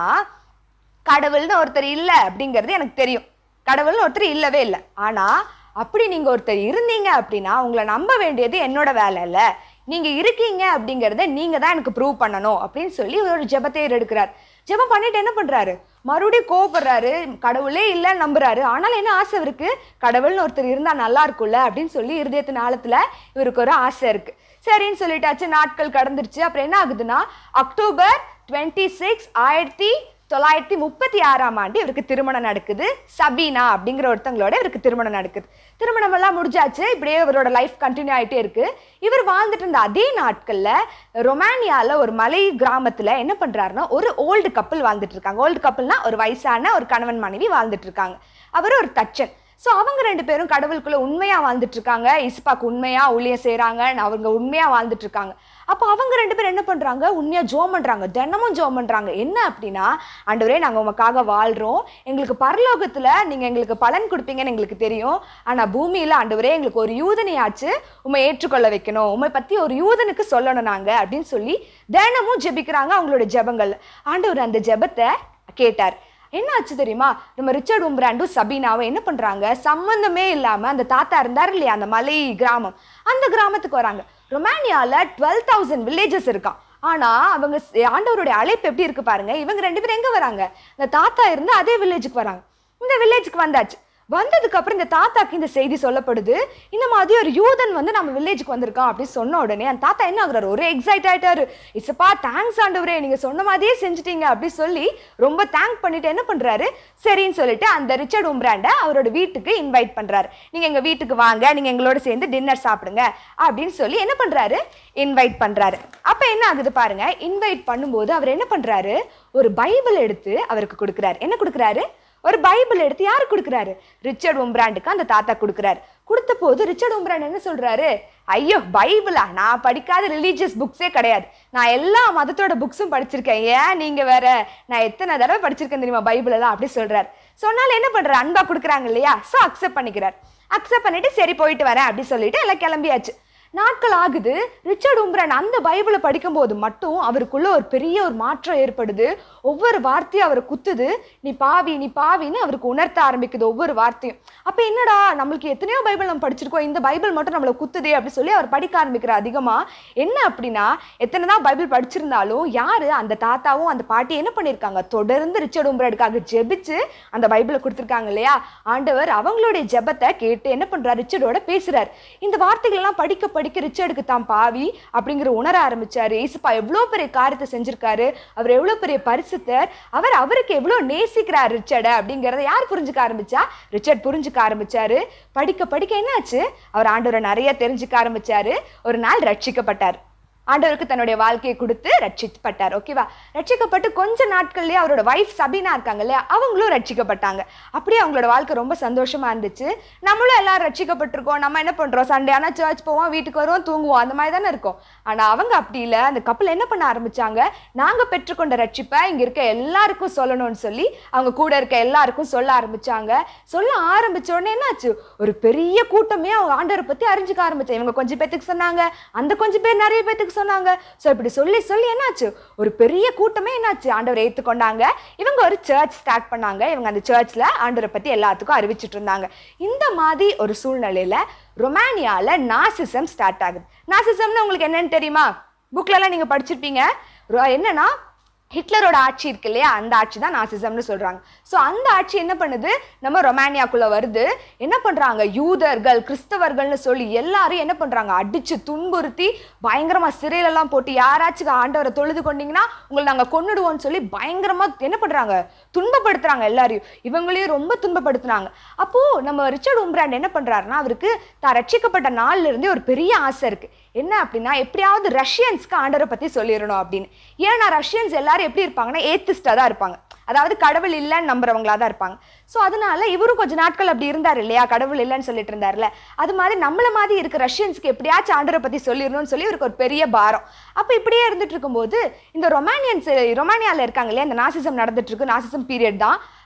கடவுள்னு ஒருத்தர் இல்ல அப்படிங்கிறது எனக்கு தெரியும் கடவுள்னு ஒருத்தர் இல்லவே இல்லை ஆனா அப்படி நீங்க ஒருத்தர் இருந்தீங்க அப்படின்னா உங்களை நம்ப வேண்டியது என்னோட வேலை இல்ல நீங்க இருக்கீங்க அப்படிங்கறத நீங்க தான் எனக்கு ப்ரூவ் பண்ணணும் அப்படின்னு சொல்லி ஒரு ஜெபத்தை எடுக்கிறார் ஜெபம் பண்ணிட்டு என்ன பண்றாரு மறுபடியும் கோவப்படுறாரு கடவுளே இல்லைன்னு நம்புறாரு ஆனாலும் என்ன ஆசை இருக்கு கடவுள்னு ஒருத்தர் இருந்தா நல்லா இருக்கும்ல அப்படின்னு சொல்லி இருதயத்தின் ஆழத்துல இவருக்கு ஒரு ஆசை இருக்கு சரின்னு சொல்லிட்டாச்சு நாட்கள் கடந்துருச்சு அப்புறம் என்ன ஆகுதுன்னா அக்டோபர் டுவெண்ட்டி சிக்ஸ் ஆயிரத்தி தொள்ளாயிரத்தி முப்பத்தி ஆறாம் ஆண்டு இவருக்கு திருமணம் நடக்குது சபீனா அப்படிங்கிற ஒருத்தங்களோட இவருக்கு திருமணம் நடக்குது திருமணம் எல்லாம் முடிஞ்சாச்சு இப்படியே இவரோட லைஃப் கண்டினியூ ஆயிட்டே இருக்கு இவர் வாழ்ந்துட்டு இருந்த அதே நாட்கள்ல ரொமானியால ஒரு மலை கிராமத்துல என்ன பண்றாருன்னா ஒரு ஓல்டு கப்பல் வாழ்ந்துட்டு இருக்காங்க ஓல்டு கப்பல்னா ஒரு வயசான ஒரு கணவன் மனைவி வாழ்ந்துட்டு இருக்காங்க அவர் ஒரு தச்சன் ஸோ அவங்க ரெண்டு பேரும் கடவுளுக்குள்ள உண்மையா வாழ்ந்துட்டு இருக்காங்க இஸ்பாக்கு உண்மையா ஊழியம் செய்றாங்க அவங்க உண்மையா வாழ்ந்துட்டு இருக்காங்க அப்போ அவங்க ரெண்டு பேரும் என்ன பண்றாங்க உண்மையா ஜோம் பண்றாங்க தினமும் ஜோம் பண்றாங்க என்ன அப்படின்னா ஆண்டவரே நாங்க உமக்காக வாழ்றோம் எங்களுக்கு பரலோகத்துல நீங்க எங்களுக்கு பலன் கொடுப்பீங்கன்னு எங்களுக்கு தெரியும் ஆனா பூமியில ஆண்டவரே எங்களுக்கு ஒரு யூதனையாச்சு உண்மை ஏற்றுக்கொள்ள வைக்கணும் உண்மை பத்தி ஒரு யூதனுக்கு சொல்லணும் நாங்க அப்படின்னு சொல்லி தினமும் ஜெபிக்கிறாங்க அவங்களோட ஜெபங்கள் ஆண்டவர் அந்த ஜெபத்தை கேட்டார் என்ன ஆச்சு தெரியுமா நம்ம ரிச்சர்ட் உம்ராண்டும் சபீனாவும் என்ன பண்றாங்க சம்பந்தமே இல்லாம அந்த தாத்தா இருந்தார் இல்லையா அந்த மலை கிராமம் அந்த கிராமத்துக்கு வராங்க ரொமானியால டுவெல் தௌசண்ட் வில்லேஜஸ் இருக்கான் ஆனா அவங்க ஸ்- ஆண்டவருடைய அழைப்பு எப்படி இருக்கு பாருங்க இவங்க ரெண்டு பேரும் எங்க வராங்க இந்த தாத்தா இருந்து அதே வில்லேஜுக்கு வராங்க இந்த வில்லேஜுக்கு வந்தாச்சு வந்ததுக்கு அப்புறம் இந்த தாத்தாக்கு இந்த செய்தி சொல்லப்படுது இந்த மாதிரி ஒரு யூதன் வந்து நம்ம வில்லேஜுக்கு வந்திருக்கான் அப்படின்னு சொன்ன உடனே அந்த தாத்தா என்ன ஆகுறாரு ஒரே எக்ஸைட் ஆயிட்டாரு இசப்பா தேங்க்ஸ் ஆண்டவரே நீங்க சொன்ன மாதிரியே செஞ்சுட்டீங்க அப்படி சொல்லி ரொம்ப தேங்க் பண்ணிட்டு என்ன பண்றாரு சரின்னு சொல்லிட்டு அந்த ரிச்சர்ட் உம்ராண்ட அவரோட வீட்டுக்கு இன்வைட் பண்றாரு நீங்க எங்க வீட்டுக்கு வாங்க நீங்க எங்களோட சேர்ந்து டின்னர் சாப்பிடுங்க அப்படின்னு சொல்லி என்ன பண்றாரு இன்வைட் பண்றாரு அப்ப என்ன ஆகுது பாருங்க இன்வைட் பண்ணும்போது அவர் என்ன பண்றாரு ஒரு பைபிள் எடுத்து அவருக்கு கொடுக்குறாரு என்ன கொடுக்குறாரு ஒரு பைபிள் எடுத்து யாரு கொடுக்குறாரு ரிச்சர்ட் உம்ராண்டுக்கு அந்த தாத்தா கொடுக்குறாரு கொடுத்த போது ரிச்சர்ட் உம்ராண்ட் என்ன சொல்றாரு ஐயோ பைபிளா நான் படிக்காத ரிலீஜியஸ் புக்ஸே கிடையாது நான் எல்லா மதத்தோட புக்ஸும் படிச்சிருக்கேன் ஏன் நீங்க வேற நான் எத்தனை தடவை படிச்சிருக்கேன் தெரியுமா பைபிள் எல்லாம் அப்படி சொல்றாரு சொன்னாலும் என்ன பண்றாரு அன்பா கொடுக்குறாங்க இல்லையா ஸோ அக்செப்ட் பண்ணிக்கிறார் அக்செப்ட் பண்ணிட்டு சரி போயிட்டு வரேன் அப்படி சொல்லிட்டு எல்லாம் கிளம்பியாச்சு நாட்கள் ஆகுது ரிச்சர்ட் உம்ரன் அந்த பைபிளை படிக்கும்போது மட்டும் அவருக்குள்ள ஒரு பெரிய ஒரு மாற்றம் ஏற்படுது ஒவ்வொரு வார்த்தையும் அவரை குத்துது நீ பாவி நீ பாவின்னு அவருக்கு உணர்த்த ஆரம்பிக்குது ஒவ்வொரு வார்த்தையும் அப்ப என்னடா நம்மளுக்கு எத்தனையோ பைபிள் நம்ம படிச்சிருக்கோம் இந்த பைபிள் மட்டும் நம்மளை குத்துதே அப்படி சொல்லி அவர் படிக்க ஆரம்பிக்கிறார் அதிகமா என்ன அப்படின்னா எத்தனை தான் பைபிள் படிச்சிருந்தாலும் யாரு அந்த தாத்தாவும் அந்த பாட்டி என்ன பண்ணியிருக்காங்க தொடர்ந்து ரிச்சர்ட் உம்ரடுக்காக ஜெபிச்சு அந்த பைபிளை கொடுத்துருக்காங்க இல்லையா ஆண்டவர் அவங்களுடைய ஜெபத்தை கேட்டு என்ன பண்றாரு ரிச்சர்டோட பேசுறாரு இந்த வார்த்தைகள் எல்லாம் படிக்க படிக்க ரிச்சர்டுக்கு தான் பாவி அப்படிங்கிற உணர ஆரம்பிச்சாரு ஏசுப்பா எவ்வளோ பெரிய காரியத்தை செஞ்சிருக்காரு அவர் எவ்வளோ பெரிய பரிசுத்தர் அவர் அவருக்கு எவ்வளோ நேசிக்கிறார் ரிச்சர்டை அப்படிங்கிறத யார் புரிஞ்சுக்க ஆரம்பிச்சா ரிச்சர்ட் புரிஞ்சுக்க ஆரம்பிச்சாரு படிக்க படிக்க என்னாச்சு அவர் ஆண்டவரை நிறைய தெரிஞ்சுக்க ஆரம்பிச்சாரு ஒரு நாள் ரட்சிக்கப்பட்டார் ஆண்டவருக்கு தன்னுடைய வாழ்க்கையை கொடுத்து ரட்சிக்கப்பட்டார் ஓகேவா ரட்சிக்கப்பட்டு கொஞ்ச நாட்கள்லயே அவரோட வைஃப் சபீனா இருக்காங்க இல்லையா அவங்களும் ரட்சிக்கப்பட்டாங்க அப்படியே அவங்களோட வாழ்க்கை ரொம்ப சந்தோஷமா இருந்துச்சு நம்மளும் எல்லாரும் ரட்சிக்கப்பட்டிருக்கோம் நம்ம என்ன பண்றோம் சண்டே ஆனா சர்ச் போவோம் வீட்டுக்கு வருவோம் தூங்குவோம் அந்த மாதிரி தானே இருக்கும் ஆனா அவங்க அப்படி இல்லை அந்த கப்பல் என்ன பண்ண ஆரம்பிச்சாங்க நாங்க பெற்றுக்கொண்ட ரட்சிப்பை இங்க இருக்க எல்லாருக்கும் சொல்லணும்னு சொல்லி அவங்க கூட இருக்க எல்லாருக்கும் சொல்ல ஆரம்பிச்சாங்க சொல்ல ஆரம்பிச்ச உடனே என்னாச்சு ஒரு பெரிய கூட்டமே அவங்க ஆண்டவரை பத்தி அறிஞ்சுக்க ஆரம்பிச்சாங்க இவங்க கொஞ்சம் பேத்துக்கு சொன்னாங்க அந்த கொஞ்சம் பேர் நிறைய பேத்துக்கு சொன்னாங்க ஸோ இப்படி சொல்லி சொல்லி என்னாச்சு ஒரு பெரிய கூட்டமே என்னாச்சு ஆண்டவரை ஏற்றுக்கொண்டாங்க இவங்க ஒரு சர்ச் ஸ்டார்ட் பண்ணாங்க இவங்க அந்த சர்ச்சில் ஆண்டவரை பற்றி எல்லாத்துக்கும் அறிவிச்சிட்டு இருந்தாங்க இந்த மாதிரி ஒரு சூழ்நிலையில ரொமானியால நாசிசம் ஸ்டார்ட் ஆகுது நாசிசம்னு உங்களுக்கு என்னன்னு தெரியுமா புக்லலாம் நீங்கள் படிச்சிருப்பீங்க ரொ- என்னன்னா ஹிட்லரோட ஆட்சி இருக்கு இல்லையா அந்த ஆட்சி தான் நாசிசம்னு சொல்றாங்க ஸோ அந்த ஆட்சி என்ன பண்ணுது நம்ம ரொமானியாக்குள்ள வருது என்ன பண்றாங்க யூதர்கள் கிறிஸ்தவர்கள்னு சொல்லி எல்லாரும் என்ன பண்றாங்க அடிச்சு துன்புறுத்தி பயங்கரமா சிறையில எல்லாம் போட்டு யாராச்சும் ஆண்டவரை தொழுது கொண்டீங்கன்னா உங்களை நாங்க கொன்னுடுவோம்னு சொல்லி பயங்கரமா என்ன பண்றாங்க துன்பப்படுத்துறாங்க எல்லாரையும் இவங்களையும் ரொம்ப துன்பப்படுத்துனாங்க அப்போ நம்ம ரிச்சர்ட் உம்ராண்ட் என்ன பண்றாருன்னா அவருக்கு தான் ரட்சிக்கப்பட்ட நாள்ல இருந்தே ஒரு பெரிய ஆசை இருக்கு என்ன அப்படின்னா எப்படியாவது ரஷ்யன்ஸ்க்கு ஆண்டவரை பத்தி சொல்லிடணும் அப்படின்னு ஏன்னா ரஷ்யன்ஸ் எல்லாரும் எப்படி இருப்பாங்கன்னா ஏத்திஸ்டா தான் இருப்பாங்க அதாவது கடவுள் இல்லைன்னு நம்புறவங்களா தான் இருப்பாங்க ஸோ அதனால இவரும் கொஞ்ச நாட்கள் அப்படி இருந்தார் இல்லையா கடவுள் இல்லைன்னு சொல்லிட்டு இருந்தார்ல அது மாதிரி நம்மள மாதிரி இருக்க ரஷ்யன்ஸ்க்கு எப்படியாச்சும் ஆண்டரை பத்தி சொல்லிடணும்னு சொல்லி இவருக்கு ஒரு பெரிய பாரம் அப்போ இப்படியே இருந்துட்டு இருக்கும்போது இந்த ரொமானியன்ஸ் ரொமானியால இருக்காங்க இல்லையா இந்த நாசிசம் நடந்துட்டு இருக்கு நாசிசம் பீரியட் தான்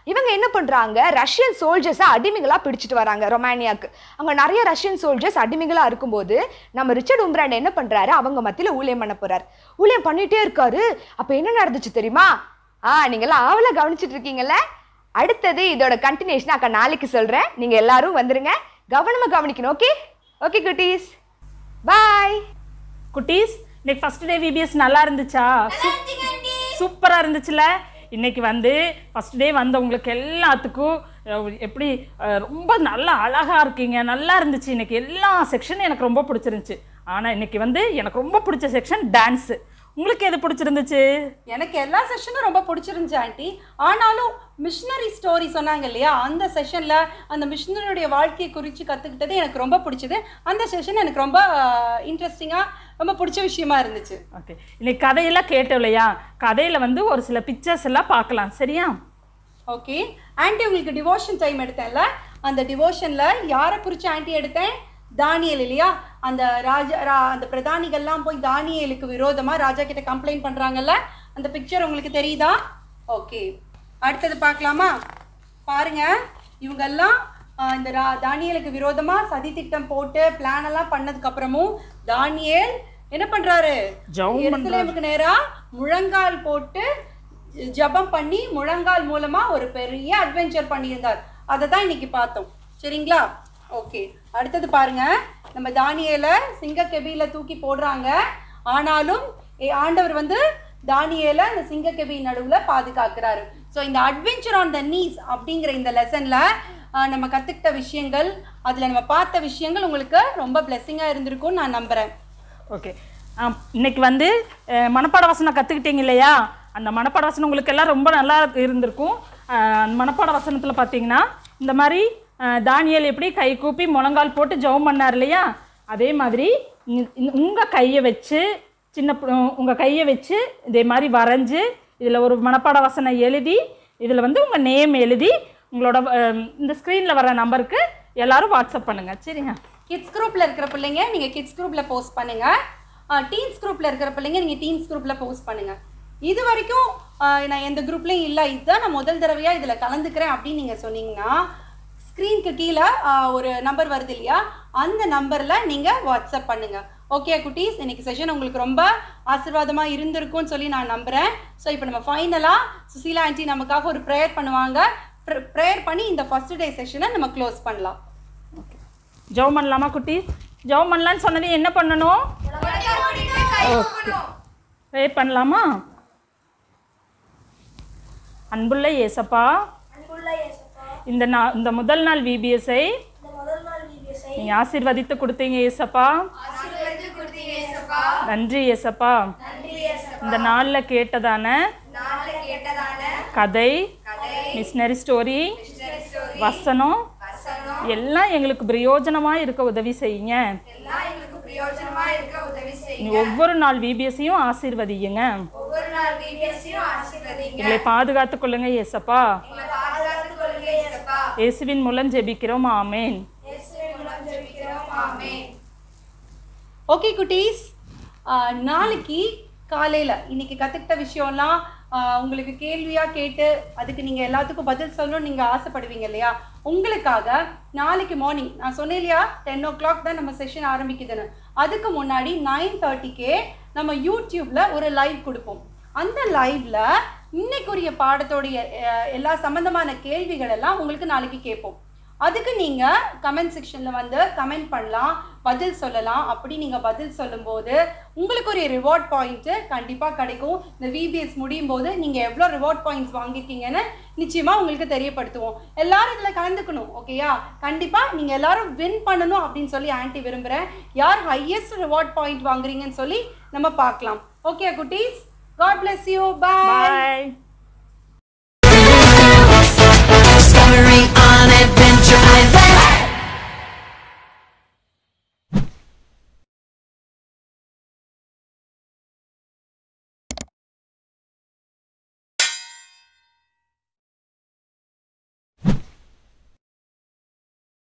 இவங்க என்ன பண்றாங்க ரஷ்யன் சோல்ஜர்ஸை அடிமைகளா பிடிச்சிட்டு வராங்க ரொமானியாக்கு அங்க நிறைய ரஷ்யன் சோல்ஜர்ஸ் அடிமைகளா இருக்கும்போது நம்ம ரிச்சர்ட் உம்ராண்ட் என்ன பண்றாரு அவங்க மத்தியில ஊழியம் பண்ண போறாரு ஊழியம் பண்ணிட்டே இருக்காரு அப்ப என்ன நடந்துச்சு தெரியுமா ஆ நீங்கெல்லாம் ஆவல கவனிச்சிட்டு இருக்கீங்கல்ல அடுத்தது இதோட கண்டினியூஷன் அக்கா நாளைக்கு சொல்றேன் நீங்க எல்லாரும் வந்துருங்க கவனமா கவனிக்கணும் ஓகே ஓகே குட்டீஸ் பாய் குட்டீஸ் இன்னைக்கு ஃபர்ஸ்ட் டே விபிஎஸ் நல்லா இருந்துச்சா சூப்பராக இருந்துச்சுல இன்னைக்கு வந்து ஃபர்ஸ்ட் டே வந்தவங்களுக்கு எல்லாத்துக்கும் அஹ், எப்படி அஹ், ரொம்ப நல்லா அழகாக இருக்கீங்க நல்லா இருந்துச்சு இன்னைக்கு எல்லா செக்ஷனும் எனக்கு ரொம்ப பிடிச்சிருந்துச்சு ஆனால் இன்னைக்கு வந்து எனக்கு ரொம்ப பிடிச்ச செக்ஷன் டான்ஸு உங்களுக்கு எது பிடிச்சிருந்துச்சு எனக்கு எல்லா செஷனும் ரொம்ப பிடிச்சிருந்துச்சு ஆண்டி ஆனாலும் மிஷினரி ஸ்டோரி சொன்னாங்க இல்லையா அந்த செஷனில் அந்த மிஷினரியுடைய வாழ்க்கையை குறித்து கற்றுக்கிட்டது எனக்கு ரொம்ப பிடிச்சது அந்த செஷன் எனக்கு ரொம்ப இன்ட்ரெஸ்டிங்காக ரொம்ப பிடிச்ச விஷயமா இருந்துச்சு ஓகே இன்னைக்கு கதையெல்லாம் கேட்டோம் இல்லையா கதையில் வந்து ஒரு சில பிக்சர்ஸ் எல்லாம் பார்க்கலாம் சரியா ஓகே ஆண்டி உங்களுக்கு டிவோஷன் டைம் எடுத்தேன்ல அந்த டிவோஷனில் யாரை குறித்து ஆண்டி எடுத்தேன் தானியல் இல்லையா அந்த ராஜா ரா- அந்த பிரதானிகள்லாம் போய் தானியலுக்கு விரோதமாக ராஜா கிட்ட கம்ப்ளைண்ட் பண்ணுறாங்கல்ல அந்த பிக்சர் உங்களுக்கு தெரியுதா ஓகே அடுத்தது பார்க்கலாமா பாருங்க இவங்கெல்லாம் ஆஹ், இந்த ரா தானியலுக்கு விரோதமாக சதித்திட்டம் போட்டு பிளான் எல்லாம் பண்ணதுக்கு அப்புறமும் தானியேல் என்ன பண்றாரு ஜெபம் எருசலேமுக்கு நேரா முழங்கால் போட்டு ஜெபம் பண்ணி முழங்கால் மூலமா ஒரு பெரிய அட்வென்ச்சர் பண்ணியிருந்தார் அதை தான் இன்னைக்கு பார்த்தோம் சரிங்களா ஓகே அடுத்தது பாருங்க நம்ம தானியேல சிங்க கெபியில தூக்கி போடுறாங்க ஆனாலும் ஏ- ஆண்டவர் வந்து தானியேல அந்த சிங்க கெபி நடுவுல பாதுகாக்கிறாரு ஸோ இந்த அட்வென்ச்சர் ஆன் த நீஸ் அப்படிங்கிற இந்த லெசன்ல நம்ம கத்துக்கிட்ட விஷயங்கள் அதுல நம்ம பார்த்த விஷயங்கள் உங்களுக்கு ரொம்ப பிளெஸ்ஸிங்காக இருந்திருக்கும்னு நான் நம்புறேன் ஓகே இன்னைக்கு வந்து அஹ், மனப்பாட வசனம் கற்றுக்கிட்டீங்க இல்லையா அந்த மனப்பாட வசனம் உங்களுக்கு எல்லாம் ரொம்ப நல்லா இருந்திருக்கும் அஹ், அந்த மனப்பாட வசனத்தில் பார்த்தீங்கன்னா இந்த மாதிரி அஹ், தானியேல் எப்படி கை கூப்பி முழங்கால் போட்டு ஜெபம் பண்ணார் இல்லையா அதே மாதிரி உங்கள் கையை வச்சு சின்ன உங்கள் கையை வச்சு இதே மாதிரி வரைஞ்சி இதில் ஒரு மனப்பாட வசனம் எழுதி இதில் வந்து உங்கள் நேம் எழுதி உங்களோட அஹ், இந்த ஸ்க்ரீனில் வர நம்பருக்கு எல்லாரும் வாட்ஸ்அப் பண்ணுங்கள் சரிங்க கிட்ஸ் குரூப்ல இருக்கிற பிள்ளைங்க நீங்க கிட்ஸ் குரூப்ல போஸ்ட் பண்ணுங்க டீன்ஸ் குரூப்ல இருக்கிற பிள்ளைங்க நீங்க டீன்ஸ் குரூப்ல போஸ்ட் பண்ணுங்க இது வரைக்கும் ஆஹ், நான் எந்த குரூப்லயும் இல்லை இதுதான் நான் முதல் தடவையா இதுல கலந்துக்கிறேன் அப்படின்னு நீங்க சொன்னீங்கன்னா ஸ்க்ரீனுக்கு கீழே ஆஹ், ஒரு நம்பர் வருது இல்லையா அந்த நம்பர்ல நீங்க வாட்ஸ்அப் பண்ணுங்க ஓகே குட்டீஸ் இன்னைக்கு செஷன் உங்களுக்கு ரொம்ப ஆசீர்வாதமா இருந்திருக்கும்னு சொல்லி நான் நம்புறேன் ஸோ இப்போ நம்ம ஃபைனலா சுசீலா ஆண்டி நமக்காக ஒரு ப்ரேயர் பண்ணுவாங்க ப்ரேயர் பண்ணி இந்த ஃபர்ஸ்ட் டே செஷனை நம்ம க்ளோஸ் பண்ணலாம் ஜெபம் பண்ணலாமா குட்டி ஜெபம் பண்ணலான்னு சொன்னது என்ன பண்ணணும் ப்ரே பண்ணலாமா அன்புள்ள ஏசப்பா இந்த நா இந்த முதல் நாள் விபிஎஸ்ஐ நீங்கள் ஆசீர்வதித்து கொடுத்தீங்க ஏசப்பா நன்றி ஏசப்பா இந்த நாளில் கேட்டதான கதை மிஷினரி ஸ்டோரி வசனம் எல்லாம் எங்களுக்கு பிரயோஜனமாக இருக்க உதவி செய்யுங்க நீ ஒவ்வொரு நாள் விபிஎஸ்ஸையும் ஆசீர்வதியுங்க எங்களை பாதுகாத்துக் கொள்ளுங்க ஏசப்பா இயேசுவின் மூலம் ஜெபிக்கிறோம் ஆமேன் ஓகே குட்டீஸ் நாளைக்கு காலையில் இன்னைக்கு கற்றுக்கிட்ட விஷயம்லாம் ஆஹ், உங்களுக்கு கேள்வியாக கேட்டு அதுக்கு நீங்கள் எல்லாத்துக்கும் பதில் சொல்லணும்னு நீங்கள் ஆசைப்படுவீங்க இல்லையா உங்களுக்காக நாளைக்கு மார்னிங் நான் சொன்னேன் இல்லையா டென் ஓ கிளாக் தான் நம்ம செஷன் ஆரம்பிக்குதுன்னு அதுக்கு முன்னாடி நைன் தேர்ட்டிக்கே நம்ம யூடியூப்பில் ஒரு லைவ் கொடுப்போம் அந்த லைவ்ல இன்னைக்குரிய பாடத்தோடைய அஹ், எல்லா சம்பந்தமான கேள்விகள் எல்லாம் உங்களுக்கு நாளைக்கு கேட்போம் அதுக்கு நீங்க கமெண்ட் செக்ஷன்ல வந்து கமெண்ட் பண்ணலாம் பதில் சொல்லலாம் அப்படி நீங்க பதில் சொல்லும்போது உங்களுக்கு ஒரு ரிவார்ட் பாயிண்ட் கண்டிப்பா கிடைக்கும் இந்த விபிஎஸ் முடியும் போது நீங்க எவ்வளோ ரிவார்ட் பாயிண்ட்ஸ் வாங்கியிருக்கீங்கன்னு நிச்சயமா உங்களுக்கு தெரியப்படுத்துவோம் எல்லாரும் இதுல கலந்துக்கணும் ஓகேயா கண்டிப்பா நீங்க எல்லாரும் வின் பண்ணணும் அப்படின்னு சொல்லி ஆன்ட்டி விரும்புறேன் யார் ஹையஸ்ட் ரிவார்ட் பாயிண்ட் வாங்குறீங்கன்னு சொல்லி நம்ம பார்க்கலாம் ஓகே குட்டீஸ் God bless you bye bye